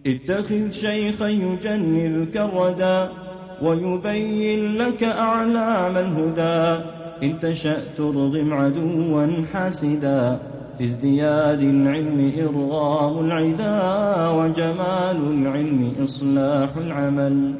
اتخذ شيخا يجنلك الردى ويبين لك أعلام الهدى إن تشأ ترغم عدوا حاسدا في ازدياد العلم إرغام العدا وجمال العلم إصلاح العمل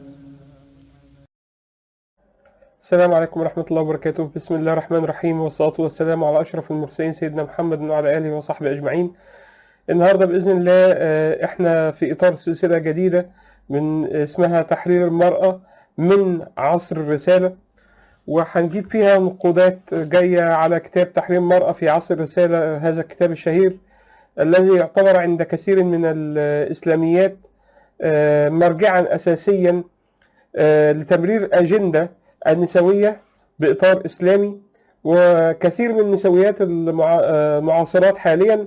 السلام عليكم ورحمة الله وبركاته بسم الله الرحمن الرحيم والصلاة والسلام على أشرف المرسلين سيدنا محمد وعلى آله وصحبه أجمعين النهاردة بإذن الله آه، إحنا في إطار سلسلة جديدة من اسمها تحرير المرأة من عصر الرسالة وهنجيب فيها نقودات جاية على كتاب تحرير المرأة في عصر الرسالة هذا الكتاب الشهير الذي يعتبر عند كثير من الإسلاميات آه، مرجعا أساسيا آه، لتمرير أجندة النسوية بإطار إسلامي وكثير من النسويات المعاصرات حاليا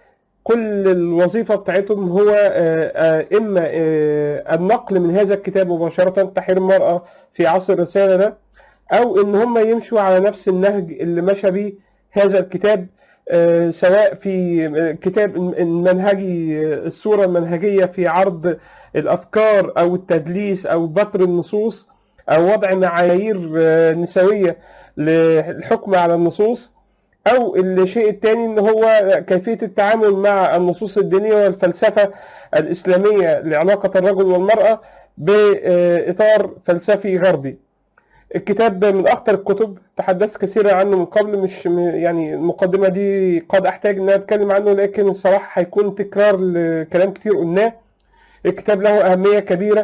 كل الوظيفة بتاعتهم هو آه، آه، إما آه، النقل من هذا الكتاب مباشرة تحرير المرأة في عصر الرسالة ده أو إن هم يمشوا على نفس النهج اللي مشى بيه هذا الكتاب آه، سواء في آه، كتاب المنهجي آه، الصورة المنهجية في عرض الأفكار أو التدليس أو بطر النصوص أو وضع معايير آه، نسوية للحكم على النصوص أو الشيء الثاني إن هو كيفية التعامل مع النصوص الدينية والفلسفة الإسلامية لعلاقة الرجل والمرأة بإطار فلسفي غربي. الكتاب من أخطر الكتب تحدثت كثيرا عنه من قبل مش م- يعني المقدمة دي قد أحتاج إن أنا أتكلم عنه لكن الصراحة هيكون تكرار لكلام كتير قلناه. الكتاب له أهمية كبيرة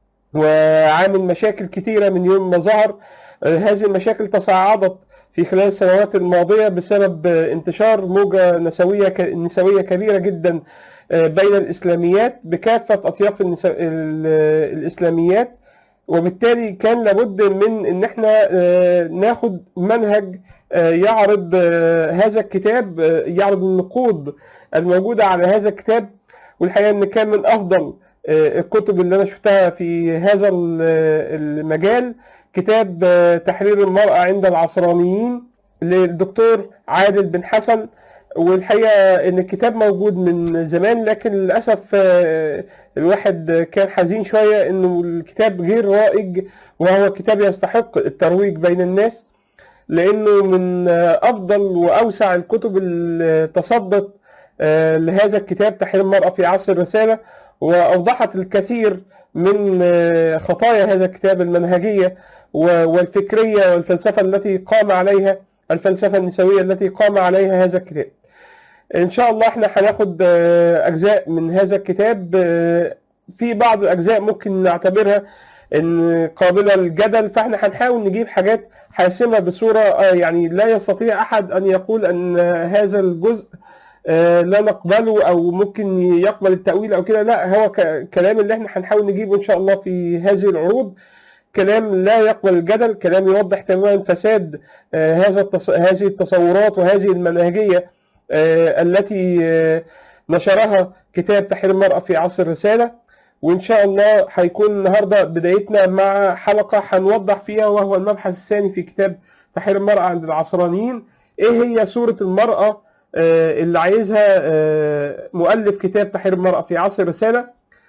وعامل مشاكل كتيرة من يوم ما ظهر آه، هذه المشاكل تصاعدت في خلال السنوات الماضية بسبب آه، انتشار موجة نسوية ك- نسوية كبيرة جدا آه، بين الإسلاميات بكافة أطياف النسا... ال- الإسلاميات وبالتالي كان لابد من إن احنا آه، ناخد منهج آه، يعرض آه، هذا الكتاب آه، يعرض النقود الموجودة على هذا الكتاب والحقيقة إن كان من أفضل آه، الكتب اللي أنا شفتها في هذا ال- المجال كتاب آه، تحرير المرأة عند العصرانيين للدكتور عادل بن حسن والحقيقة إن الكتاب موجود من زمان لكن للأسف آه، الواحد كان حزين شوية إنه الكتاب غير رائج وهو كتاب يستحق الترويج بين الناس لأنه من آه، أفضل وأوسع الكتب اللي تصدت آه، لهذا الكتاب تحرير المرأة في عصر الرسالة وأوضحت الكثير من آه، خطايا هذا الكتاب المنهجية و- والفكرية والفلسفة التي قام عليها الفلسفة النسوية التي قام عليها هذا الكتاب إن شاء الله إحنا هناخد آه، أجزاء من هذا الكتاب آه، في بعض الأجزاء ممكن نعتبرها إن قابلة للجدل فإحنا هنحاول نجيب حاجات حاسمة بصورة آه، يعني لا يستطيع أحد أن يقول أن هذا الجزء آه، لا نقبله او ممكن يقبل التاويل او كده لا هو ك- كلام اللي احنا هنحاول نجيبه ان شاء الله في هذه العروض كلام لا يقبل الجدل كلام يوضح تماما فساد آه، هذا التص... هذه التصورات وهذه المنهجيه آه، التي آه، نشرها كتاب تحرير المرأة في عصر الرسالة وإن شاء الله هيكون النهاردة بدايتنا مع حلقة هنوضح فيها وهو المبحث الثاني في كتاب تحرير المرأة عند العصرانيين إيه هي صورة المرأة آه، اللي عايزها آه، مؤلف كتاب تحرير المرأة في عصر الرسالة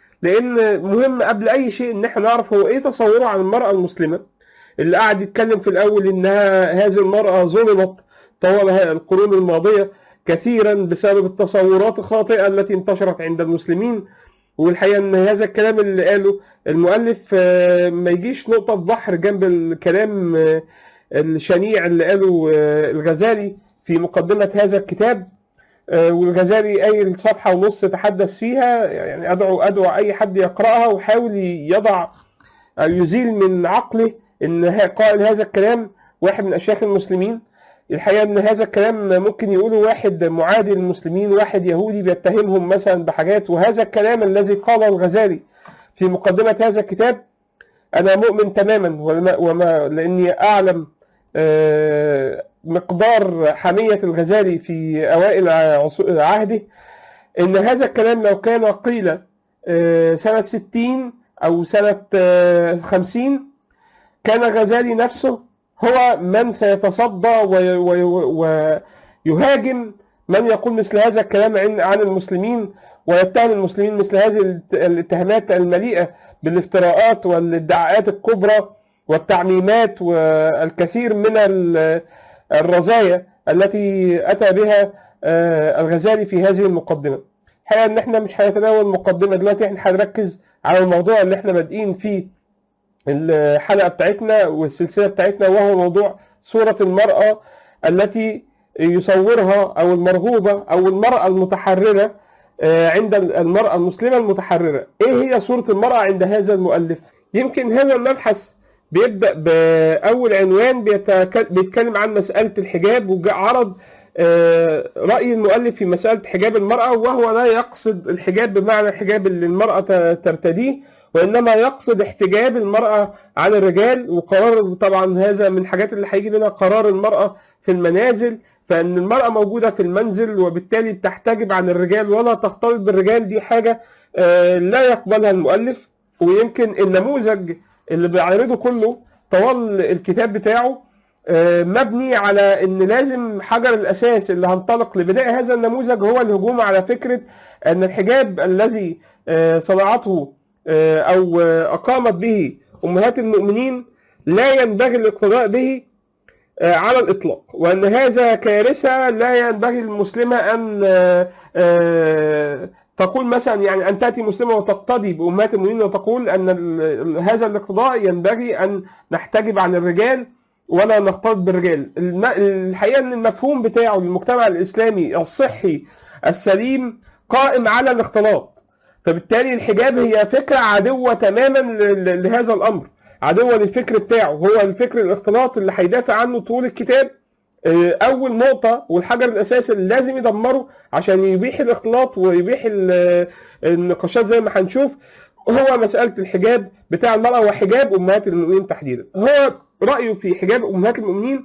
لأن مهم قبل أي شيء إن احنا نعرف هو إيه تصوره عن المرأة المسلمة اللي قاعد يتكلم في الأول إنها هذه المرأة ظلمت طوال ه- القرون الماضية كثيرا بسبب التصورات الخاطئة التي انتشرت عند المسلمين والحقيقة إن هذا الكلام اللي قاله المؤلف آه، ما يجيش نقطة في بحر جنب الكلام آه، الشنيع اللي قاله آه، الغزالي في مقدمة هذا الكتاب آه، والغزالي قايل صفحة ونص تحدث فيها يعني أدعو أدعو أي حد يقرأها ويحاول يضع أو يزيل من عقله إن ها- قائل هذا الكلام واحد من أشياخ المسلمين الحقيقة إن هذا الكلام ممكن يقوله واحد معادي للمسلمين واحد يهودي بيتهمهم مثلا بحاجات وهذا الكلام الذي قاله الغزالي في مقدمة هذا الكتاب أنا مؤمن تماما وما, وما لأني أعلم آه، مقدار حمية الغزالي في أوائل عصو- عهده إن هذا الكلام لو كان قيل آه، سنة 60 أو سنة آه، 50 كان غزالي نفسه هو من سيتصدى وي- وي- ويهاجم من يقول مثل هذا الكلام عن عن المسلمين ويتهم المسلمين مثل هذه الات- الاتهامات المليئة بالافتراءات والادعاءات الكبرى والتعميمات والكثير من ال- الرزايا التي أتى بها آه، الغزالي في هذه المقدمة الحقيقة إن إحنا مش هنتناول المقدمة دلوقتي إحنا هنركز على الموضوع اللي إحنا بادئين فيه الحلقة بتاعتنا والسلسلة بتاعتنا وهو موضوع صورة المرأة التي يصورها أو المرغوبة أو المرأة المتحررة آه، عند المرأة المسلمة المتحررة إيه هي صورة المرأة عند هذا المؤلف يمكن هذا المبحث بيبدأ بأول عنوان بيتك- بيتكلم عن مسألة الحجاب وعرض آه، رأي المؤلف في مسألة حجاب المرأة وهو لا يقصد الحجاب بمعنى الحجاب اللي المرأة ت- ترتديه وإنما يقصد احتجاب المرأة عن الرجال وقرار طبعا هذا من الحاجات اللي هيجي منها قرار المرأة في المنازل فإن المرأة موجودة في المنزل وبالتالي بتحتجب عن الرجال ولا تختلط بالرجال دي حاجة آه، لا يقبلها المؤلف ويمكن النموذج اللي بيعرضه كله طوال الكتاب بتاعه آه، مبني على ان لازم حجر الاساس اللي هنطلق لبناء هذا النموذج هو الهجوم على فكره ان الحجاب الذي آه، صنعته آه، او آه، اقامت به امهات المؤمنين لا ينبغي الاقتداء به آه، على الاطلاق وان هذا كارثه لا ينبغي للمسلمه ان آه، آه، تقول مثلا يعني ان تاتي مسلمه وتقتدي بامهات المؤمنين وتقول ان ال- ال- هذا الاقتداء ينبغي ان نحتجب عن الرجال ولا نختلط بالرجال الم- الحقيقه ان المفهوم بتاعه للمجتمع الاسلامي الصحي السليم قائم على الاختلاط فبالتالي الحجاب هي فكره عدوه تماما ل- ل- لهذا الامر عدوه للفكر بتاعه هو الفكر الاختلاط اللي هيدافع عنه طول الكتاب آه، اول نقطه والحجر الاساسي اللي لازم يدمره عشان يبيح الاختلاط ويبيح ال- النقاشات زي ما هنشوف هو مساله الحجاب بتاع المراه وحجاب امهات المؤمنين تحديدا هو رايه في حجاب امهات المؤمنين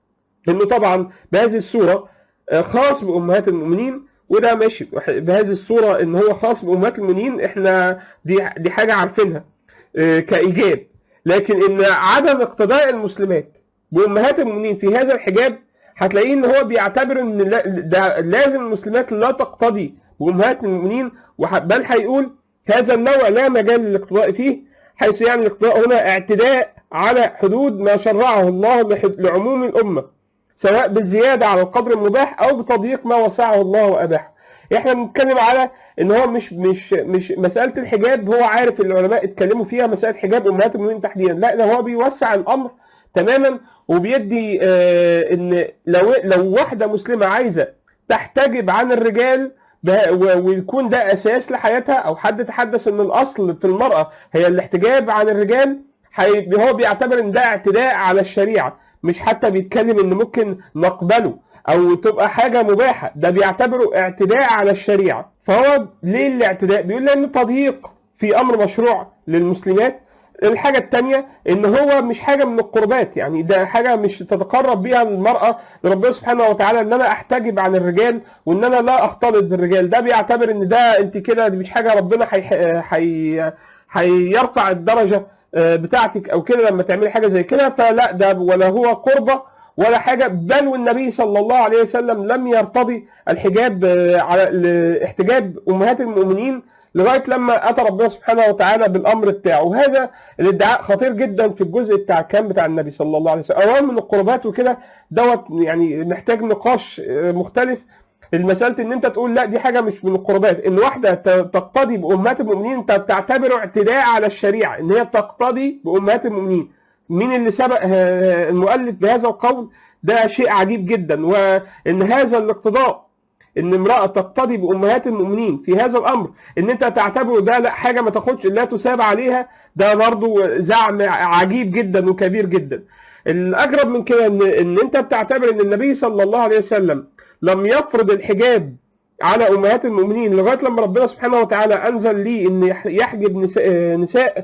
انه طبعا بهذه الصوره آه، خاص بامهات المؤمنين وده ماشي بهذه الصوره ان هو خاص بامهات المؤمنين احنا دي دي حاجه عارفينها آه، كايجاب لكن ان عدم اقتداء المسلمات بامهات المؤمنين في هذا الحجاب هتلاقيه ان هو بيعتبر ان لا- ده لازم المسلمات لا تقتدي بامهات المؤمنين وح- بل هيقول هذا النوع لا مجال للاقتداء فيه حيث يعني الاقتداء هنا اعتداء على حدود ما شرعه الله لح- لعموم الامه سواء بالزياده على القدر المباح او بتضييق ما وسعه الله واباحه احنا بنتكلم على ان هو مش مش مش مساله الحجاب هو عارف العلماء اتكلموا فيها مساله حجاب امهات المؤمنين تحديدا لا ده هو بيوسع الامر تماما وبيدي آه ان لو لو واحده مسلمه عايزه تحتجب عن الرجال به- و- ويكون ده اساس لحياتها او حد تحدث ان الاصل في المراه هي الاحتجاب عن الرجال حي- هو بيعتبر ان ده اعتداء على الشريعه مش حتى بيتكلم ان ممكن نقبله او تبقى حاجه مباحه ده بيعتبره اعتداء على الشريعه فهو ليه الاعتداء بيقول لانه تضييق في امر مشروع للمسلمات الحاجة التانية إن هو مش حاجة من القربات يعني ده حاجة مش تتقرب بيها المرأة لربنا سبحانه وتعالى إن أنا أحتجب عن الرجال وإن أنا لا أختلط بالرجال ده بيعتبر إن ده أنت كده دي مش حاجة ربنا هي- هي- هيرفع الدرجة آه، بتاعتك أو كده لما تعملي حاجة زي كده فلا ده ولا هو قربة ولا حاجة بل والنبي صلى الله عليه وسلم لم يرتضي الحجاب آه، على احتجاب أمهات المؤمنين لغايه لما اتى ربنا سبحانه وتعالى بالامر بتاعه وهذا الادعاء خطير جدا في الجزء بتاع كام بتاع النبي صلى الله عليه وسلم اولا من القربات وكده دوت يعني محتاج نقاش آه، مختلف المسألة ان انت تقول لا دي حاجة مش من القربات ان واحدة ت- تقتدي بامهات المؤمنين انت بتعتبره اعتداء على الشريعة ان هي تقتدي بامهات المؤمنين مين اللي سبق آه، المؤلف بهذا القول ده شيء عجيب جدا وان هذا الاقتداء ان امراه تقتدي بامهات المؤمنين في هذا الامر ان انت تعتبره ده لا حاجه ما تاخدش لا تساب عليها ده برضو زعم عجيب جدا وكبير جدا الاجرب من كده ان ان انت بتعتبر ان النبي صلى الله عليه وسلم لم يفرض الحجاب على امهات المؤمنين لغايه لما ربنا سبحانه وتعالى انزل لي ان يح- يحجب نساء, نساء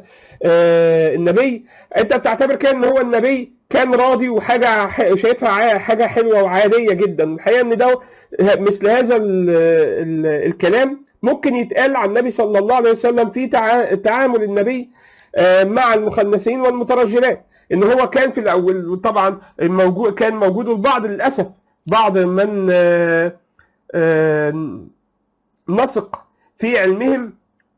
آه، النبي انت بتعتبر كده ان هو النبي كان راضي وحاجه ح- شايفها ع- حاجه حلوه وعاديه جدا الحقيقه ان ده مثل هذا ال ال الكلام ممكن يتقال عن النبي صلى الله عليه وسلم في تع- تعامل النبي آه، مع المخنثين والمترجلات ان هو كان في الاول طبعا موجود كان موجود البعض للاسف بعض من آه، آه، نثق في علمهم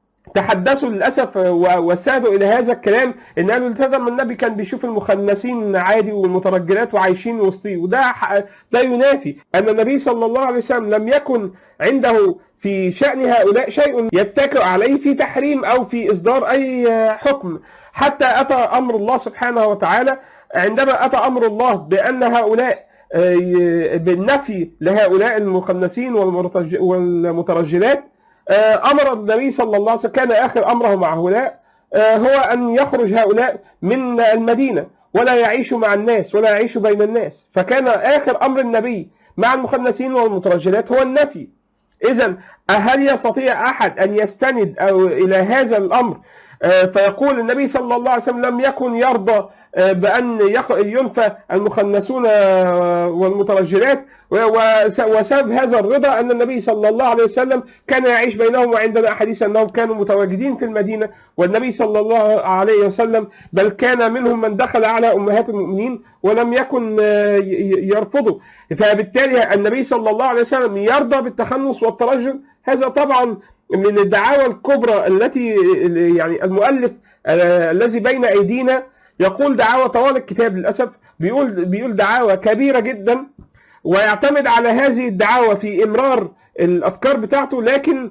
تحدثوا للاسف و- وسادوا الى هذا الكلام ان قالوا طب ما النبي كان بيشوف المخنثين عادي والمترجلات وعايشين وسطيه وده ح- ده ينافي ان النبي صلى الله عليه وسلم لم يكن عنده في شان هؤلاء شيء يتكئ عليه في تحريم او في اصدار اي حكم حتى اتى امر الله سبحانه وتعالى عندما اتى امر الله بان هؤلاء آه، ي- بالنفي لهؤلاء المخنثين والمرتج- والمترجلات آه، امر النبي صلى الله عليه وسلم كان اخر امره مع هؤلاء آه، هو ان يخرج هؤلاء من المدينه ولا يعيشوا مع الناس ولا يعيشوا بين الناس فكان اخر امر النبي مع المخنثين والمترجلات هو النفي اذا هل يستطيع احد ان يستند أو الى هذا الامر آه، فيقول النبي صلى الله عليه وسلم لم يكن يرضى آه، بان يق- ينفى المخنثون آه، والمترجلات و- وس- وسبب هذا الرضا ان النبي صلى الله عليه وسلم كان يعيش بينهم وعندنا احاديث انهم كانوا متواجدين في المدينه والنبي صلى الله عليه وسلم بل كان منهم من دخل على امهات المؤمنين ولم يكن آه، ي- ي- يرفضه فبالتالي النبي صلى الله عليه وسلم يرضى بالتخنص والترجل هذا طبعا من الدعاوى الكبرى التي يعني المؤلف آه، الذي بين ايدينا يقول دعاوى طوال الكتاب للاسف بيقول بيقول دعاوى كبيره جدا ويعتمد على هذه الدعاوى في امرار الافكار بتاعته لكن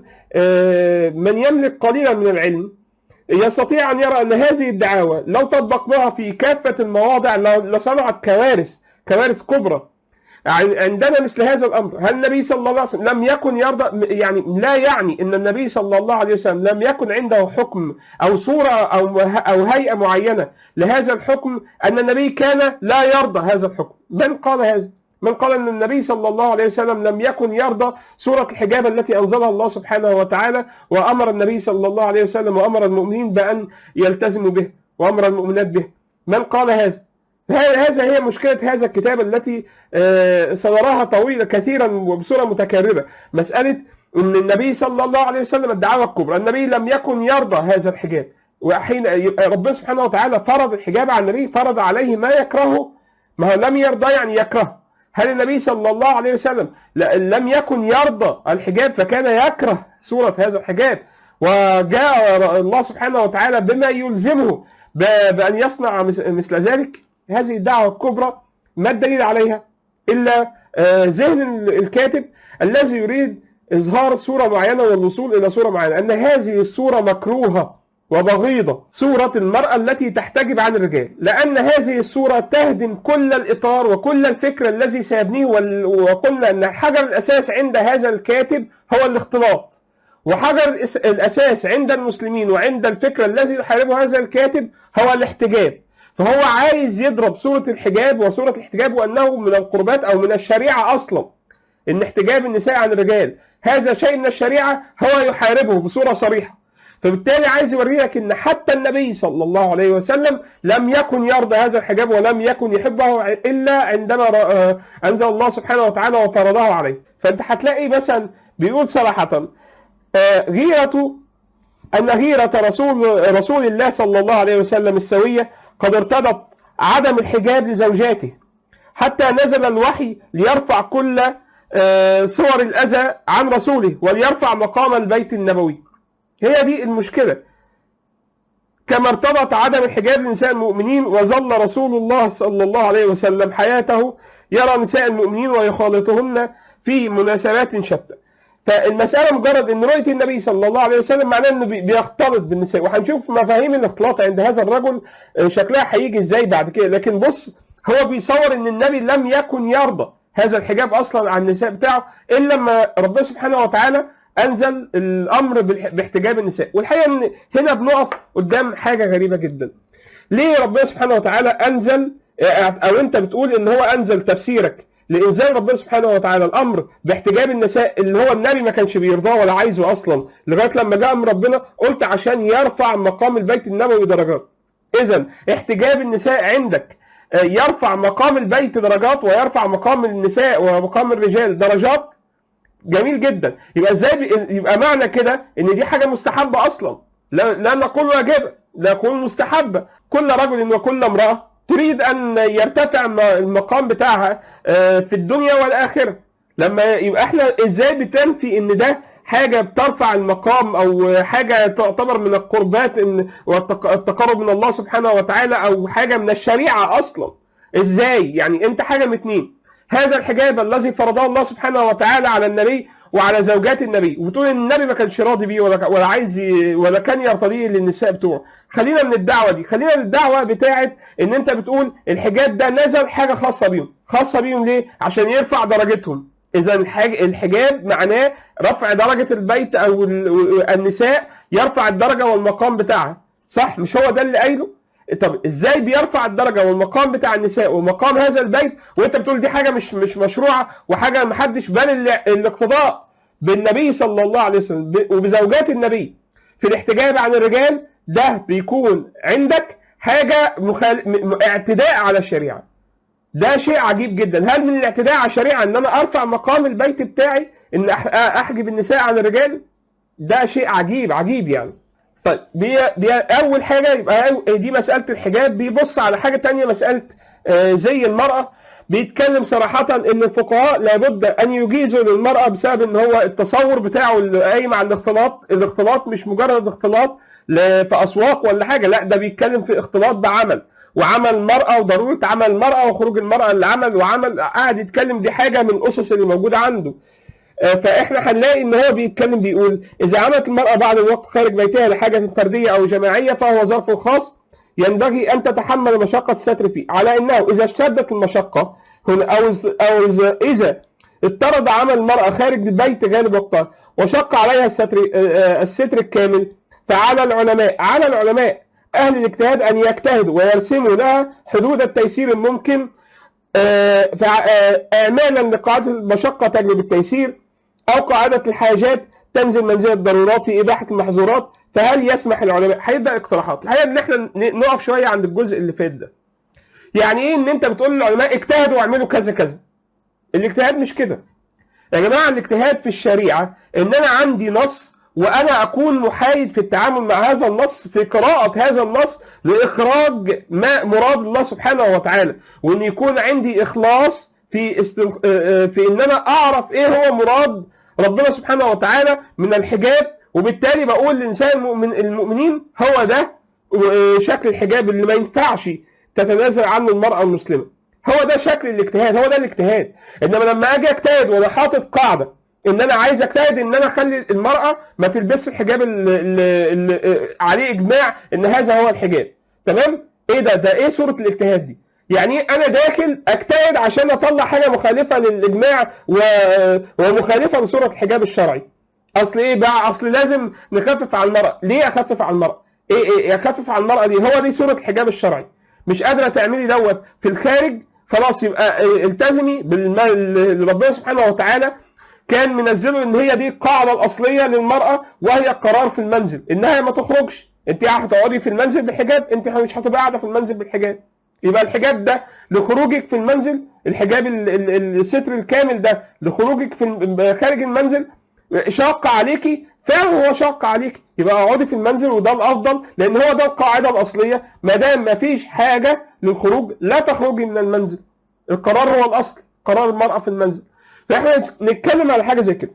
آه، من يملك قليلا من العلم يستطيع ان يرى ان هذه الدعاوى لو طبقناها في كافه المواضع ل- لصنعت كوارث كوارث كبرى عن- عندنا مثل هذا الامر هل النبي صلى الله عليه وسلم لم يكن يرضى يعني لا يعني ان النبي صلى الله عليه وسلم لم يكن عنده حكم او صوره او او هيئه معينه لهذا الحكم ان النبي كان لا يرضى هذا الحكم من قال هذا من قال ان النبي صلى الله عليه وسلم لم يكن يرضى سوره الحجاب التي انزلها الله سبحانه وتعالى وامر النبي صلى الله عليه وسلم وامر المؤمنين بان يلتزموا به وامر المؤمنات به من قال هذا هذا هي مشكلة هذا الكتاب التي آه، سنراها طويلة كثيرا وبصورة متكررة مسألة أن النبي صلى الله عليه وسلم الدعوة الكبرى النبي لم يكن يرضى هذا الحجاب وحين يبقى ربنا سبحانه وتعالى فرض الحجاب على النبي فرض عليه ما يكرهه ما هو لم يرضى يعني يكره هل النبي صلى الله عليه وسلم ل- لم يكن يرضى الحجاب فكان يكره سورة هذا الحجاب وجاء الله سبحانه وتعالى بما يلزمه ب- بأن يصنع مس- مثل ذلك هذه الدعوة الكبرى ما الدليل عليها إلا آه، ذهن ال- الكاتب الذي يريد إظهار صورة معينة والوصول إلى صورة معينة أن هذه الصورة مكروهة وبغيضة صورة المرأة التي تحتجب عن الرجال لأن هذه الصورة تهدم كل الإطار وكل الفكر الذي سيبنيه وال- وقلنا أن حجر الأساس عند هذا الكاتب هو الاختلاط وحجر الأس- الأساس عند المسلمين وعند الفكر الذي يحاربه هذا الكاتب هو الاحتجاب فهو عايز يضرب صورة الحجاب وصورة الاحتجاب وأنه من القربات أو من الشريعة أصلا إن احتجاب النساء عن الرجال هذا شيء من الشريعة هو يحاربه بصورة صريحة فبالتالي عايز يوريك ان حتى النبي صلى الله عليه وسلم لم يكن يرضى هذا الحجاب ولم يكن يحبه الا عندما ر- آه، انزل الله سبحانه وتعالى وفرضه عليه فانت هتلاقي مثلا بيقول صراحه آه، غيرة أن غيرة رسول رسول الله صلى الله عليه وسلم السوية قد ارتضت عدم الحجاب لزوجاته حتى نزل الوحي ليرفع كل آه، صور الأذى عن رسوله وليرفع مقام البيت النبوي هي دي المشكلة كما ارتبط عدم الحجاب لنساء المؤمنين وظل رسول الله صلى الله عليه وسلم حياته يرى نساء المؤمنين ويخالطهن في مناسبات شتى فالمسألة مجرد ان رؤية النبي صلى الله عليه وسلم معناه انه بي- بيختلط بالنساء وهنشوف مفاهيم الاختلاط عند هذا الرجل آه، شكلها هيجي ازاي بعد كده لكن بص هو بيصور ان النبي لم يكن يرضى هذا الحجاب اصلا عن النساء بتاعه الا لما ربنا سبحانه وتعالى انزل الامر بالح- باحتجاب النساء والحقيقه ان هنا بنقف قدام حاجه غريبه جدا ليه ربنا سبحانه وتعالى انزل او انت بتقول ان هو انزل تفسيرك لانزال ربنا سبحانه وتعالى الامر باحتجاب النساء اللي هو النبي ما كانش بيرضاه ولا عايزه اصلا لغايه لما جاء امر ربنا قلت عشان يرفع مقام البيت النبوي درجات اذا احتجاب النساء عندك آه، يرفع مقام البيت درجات ويرفع مقام النساء ومقام الرجال درجات جميل جدا يبقى ازاي بي- يبقى معنى كده ان دي حاجه مستحبه اصلا لا, لا نقول واجبه لا نقول مستحبه كل رجل وكل امراه تريد ان يرتفع الم- المقام بتاعها آه، في الدنيا والاخره لما يبقى احنا ازاي بتنفي ان ده حاجه بترفع المقام او حاجه تعتبر من القربات إن والتقرب من الله سبحانه وتعالى او حاجه من الشريعه اصلا ازاي يعني انت حاجه من اتنين هذا الحجاب الذي فرضه الله سبحانه وتعالى على النبي وعلى زوجات النبي وتقول ان النبي ما كانش راضي بيه ولا ولا عايز ي- ولا كان يرتضيه للنساء بتوعه خلينا من الدعوه دي خلينا من الدعوه بتاعه ان انت بتقول الحجاب ده نزل حاجه خاصه بيهم خاصه بيهم ليه عشان يرفع درجتهم اذا الحاج- الحجاب معناه رفع درجه البيت او ال- النساء يرفع الدرجه والمقام بتاعها صح مش هو ده اللي قايله طب ازاي بيرفع الدرجه والمقام بتاع النساء ومقام هذا البيت وانت بتقول دي حاجه مش مش مشروعه وحاجه ما حدش بال ال- الاقتداء بالنبي صلى الله عليه وسلم ب- وبزوجات النبي في الاحتجاب عن الرجال ده بيكون عندك حاجه مخال... م- م- اعتداء على الشريعه ده شيء عجيب جدا هل من الاعتداء على الشريعه ان انا ارفع مقام البيت بتاعي ان أح- احجب النساء عن الرجال ده شيء عجيب عجيب يعني طيب دي, دي اول حاجه يبقى أو- دي مساله الحجاب بيبص على حاجه تانية مساله آه، زي المراه بيتكلم صراحة إن الفقهاء لابد أن يجيزوا للمرأة بسبب إن هو التصور بتاعه اللي قايم على الاختلاط، الاختلاط مش مجرد اختلاط ل- في أسواق ولا حاجة، لا ده بيتكلم في اختلاط بعمل، وعمل المرأة وضرورة عمل المرأة وخروج المرأة للعمل وعمل قاعد يتكلم دي حاجة من الأسس اللي موجودة عنده. آه، فاحنا هنلاقي ان هو بيتكلم بيقول اذا عملت المراه بعد الوقت خارج بيتها لحاجه فرديه او جماعيه فهو ظرف خاص ينبغي ان تتحمل مشقه الستر فيه على انه اذا اشتدت المشقه هنا او إذ- او اذا اذا اضطرد عمل المراه خارج البيت غالب وقتها وشق عليها الستر آه، آه، الستر الكامل فعلى العلماء على العلماء اهل الاجتهاد ان يجتهدوا ويرسموا لها حدود التيسير الممكن آه، فع- آه، اعمالا لقاعده المشقه تجلب التيسير أو قاعدة الحاجات تنزل منزلة الضرورات في إباحة المحظورات فهل يسمح العلماء؟ هيبدأ اقتراحات، الحقيقة إن إحنا ن- نقف شوية عند الجزء اللي فات ده. يعني إيه إن أنت بتقول للعلماء اجتهدوا واعملوا كذا كذا. الاجتهاد مش كده. يا جماعة الاجتهاد في الشريعة إن أنا عندي نص وأنا أكون محايد في التعامل مع هذا النص في قراءة هذا النص لإخراج ما مراد الله سبحانه وتعالى وإن يكون عندي إخلاص في استن... آه، آه، في إن أنا أعرف إيه هو مراد ربنا سبحانه وتعالى من الحجاب وبالتالي بقول للإنسان المؤمن المؤمنين هو ده آه، شكل الحجاب اللي ما ينفعش تتنازل عنه المرأة المسلمة هو ده شكل الاجتهاد هو ده الاجتهاد انما لما اجي اجتهد وانا حاطط قاعده ان انا عايز اجتهد ان انا اخلي المراه ما تلبسش الحجاب اللي, اللي, اللي عليه اجماع ان هذا هو الحجاب تمام ايه ده ده ايه صوره الاجتهاد دي يعني إيه انا داخل اجتهد عشان اطلع حاجه مخالفه للاجماع و... ومخالفه لصوره الحجاب الشرعي اصل ايه بقى اصل لازم نخفف على المراه ليه اخفف على المراه ايه ايه اخفف على المراه دي هو دي صوره الحجاب الشرعي مش قادره تعملي دوت في الخارج خلاص يبقى اه، التزمي بالما اللي ربنا سبحانه وتعالى كان منزله ان هي دي القاعده الاصليه للمراه وهي القرار في المنزل انها ما تخرجش انت هتقعدي في المنزل بالحجاب انت مش هتبقى قاعده في المنزل بالحجاب يبقى الحجاب ده لخروجك في المنزل الحجاب ال- ال- الستر الكامل ده لخروجك في الم- خارج المنزل شاق عليكي فعلا هو شاق عليكي يبقى اقعدي في المنزل وده الافضل لان هو ده القاعده الاصليه ما دام ما فيش حاجه للخروج لا تخرجي من المنزل القرار هو الاصل قرار المراه في المنزل فاحنا نتكلم على حاجه زي كده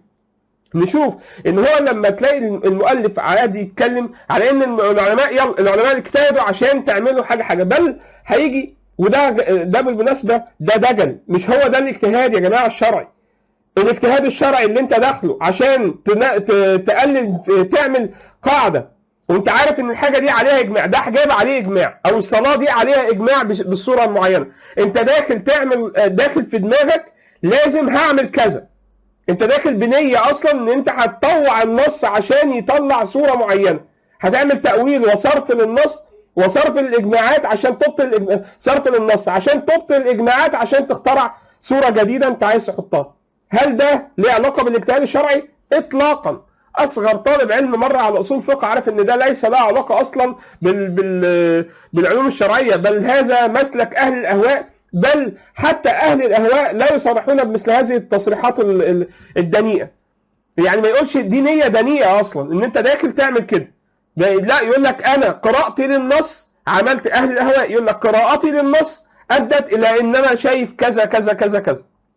نشوف ان هو لما تلاقي المؤلف عادي يتكلم على ان العلماء يلا العلماء اجتهدوا عشان تعملوا حاجه حاجه بل هيجي وده ده بالمناسبه ده دجل مش هو ده الاجتهاد يا جماعه الشرعي الاجتهاد الشرعي اللي انت داخله عشان تنا- ت- تقلل تعمل قاعده وانت عارف ان الحاجه دي عليها اجماع ده حجاب عليه اجماع او الصلاه دي عليها اجماع بس- بالصوره المعينه انت داخل تعمل داخل في دماغك لازم هعمل كذا انت داخل بنيه اصلا ان انت هتطوع النص عشان يطلع صوره معينه هتعمل تاويل وصرف للنص وصرف الاجماعات عشان تبطل الإجماع- صرف للنص عشان تبطل الاجماعات عشان تخترع صوره جديده انت عايز تحطها هل ده ليه علاقه بالاجتهاد الشرعي اطلاقا اصغر طالب علم مر على اصول فقه عارف ان ده ليس له علاقه اصلا بال بال بالعلوم الشرعيه بل هذا مسلك اهل الاهواء بل حتى اهل الاهواء لا يصرحون بمثل هذه التصريحات ال- ال- الدنيئه يعني ما يقولش دي نيه دنيئه اصلا ان انت داخل تعمل كده لا يقول لك انا قراتي للنص عملت اهل الاهواء يقول لك قراءتي للنص ادت الى ان انا شايف كذا كذا كذا كذا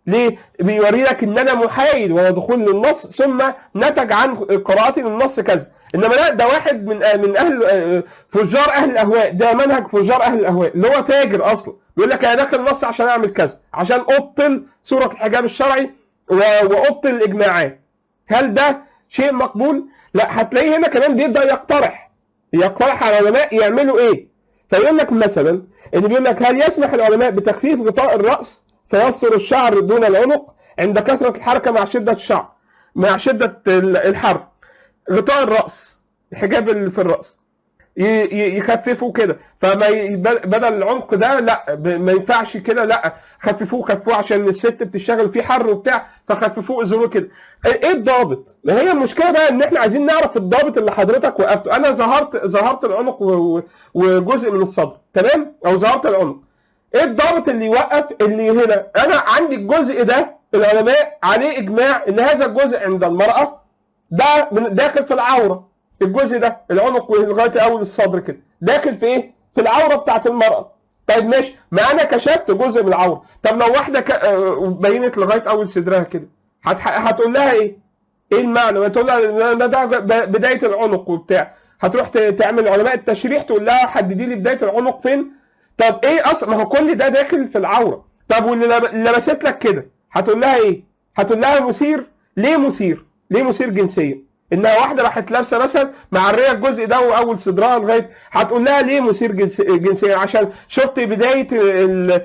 ليه؟ بيوري لك ان انا محايد وهو دخول للنص ثم نتج عن قراءتي للنص كذا انما لا ده واحد من من اهل فجار اهل الاهواء ده منهج فجار اهل الاهواء اللي هو فاجر اصلا بيقول لك انا داخل النص عشان اعمل كذا عشان ابطل سوره الحجاب الشرعي و- وابطل الاجماعات هل ده شيء مقبول؟ لا هتلاقيه هنا كمان بيبدا يقترح يقترح على العلماء يعملوا ايه؟ فيقول لك مثلا ان بيقول لك هل يسمح العلماء بتخفيف غطاء الراس فيستر الشعر دون العنق عند كثره الحركه مع شده الشعر مع شده ال- الحر غطاء الراس الحجاب اللي في الراس ي- ي- يخففوا كده فما ي- بدل العمق ده لا ب- ما ينفعش كده لا خففوه خففوه عشان الست بتشتغل فيه حر وبتاع فخففوه ازروه كده ايه الضابط؟ ما هي المشكله بقى ان احنا عايزين نعرف الضابط اللي حضرتك وقفته انا ظهرت ظهرت العنق و- و- وجزء من الصدر تمام او ظهرت العنق ايه الضابط اللي يوقف اللي هنا انا عندي الجزء ده العلماء عليه اجماع ان هذا الجزء عند المراه ده من داخل في العوره الجزء ده العنق لغايه اول الصدر كده داخل في ايه؟ في العوره بتاعت المراه طيب ماشي ما انا كشفت جزء من العوره طب لو واحده ك... آه، بينت لغايه اول صدرها كده هت... هتقول لها ايه؟ ايه المعنى؟ ما تقول لها ده, ده ب- بدايه العنق وبتاع هتروح ت- تعمل علماء التشريح تقول لها حددي لي بدايه العنق فين؟ طب ايه اصلا ما هو كل ده داخل في العوره طب واللي لب- اللي لبست لك كده هتقول لها ايه؟ هتقول لها مثير ليه مثير؟ ليه مثير جنسيا؟ انها واحده راحت لابسه مثلا معريه الجزء ده واول صدرها لغايه هتقول لها ليه مثير جنس- جنسيا عشان شفت بدايه ال-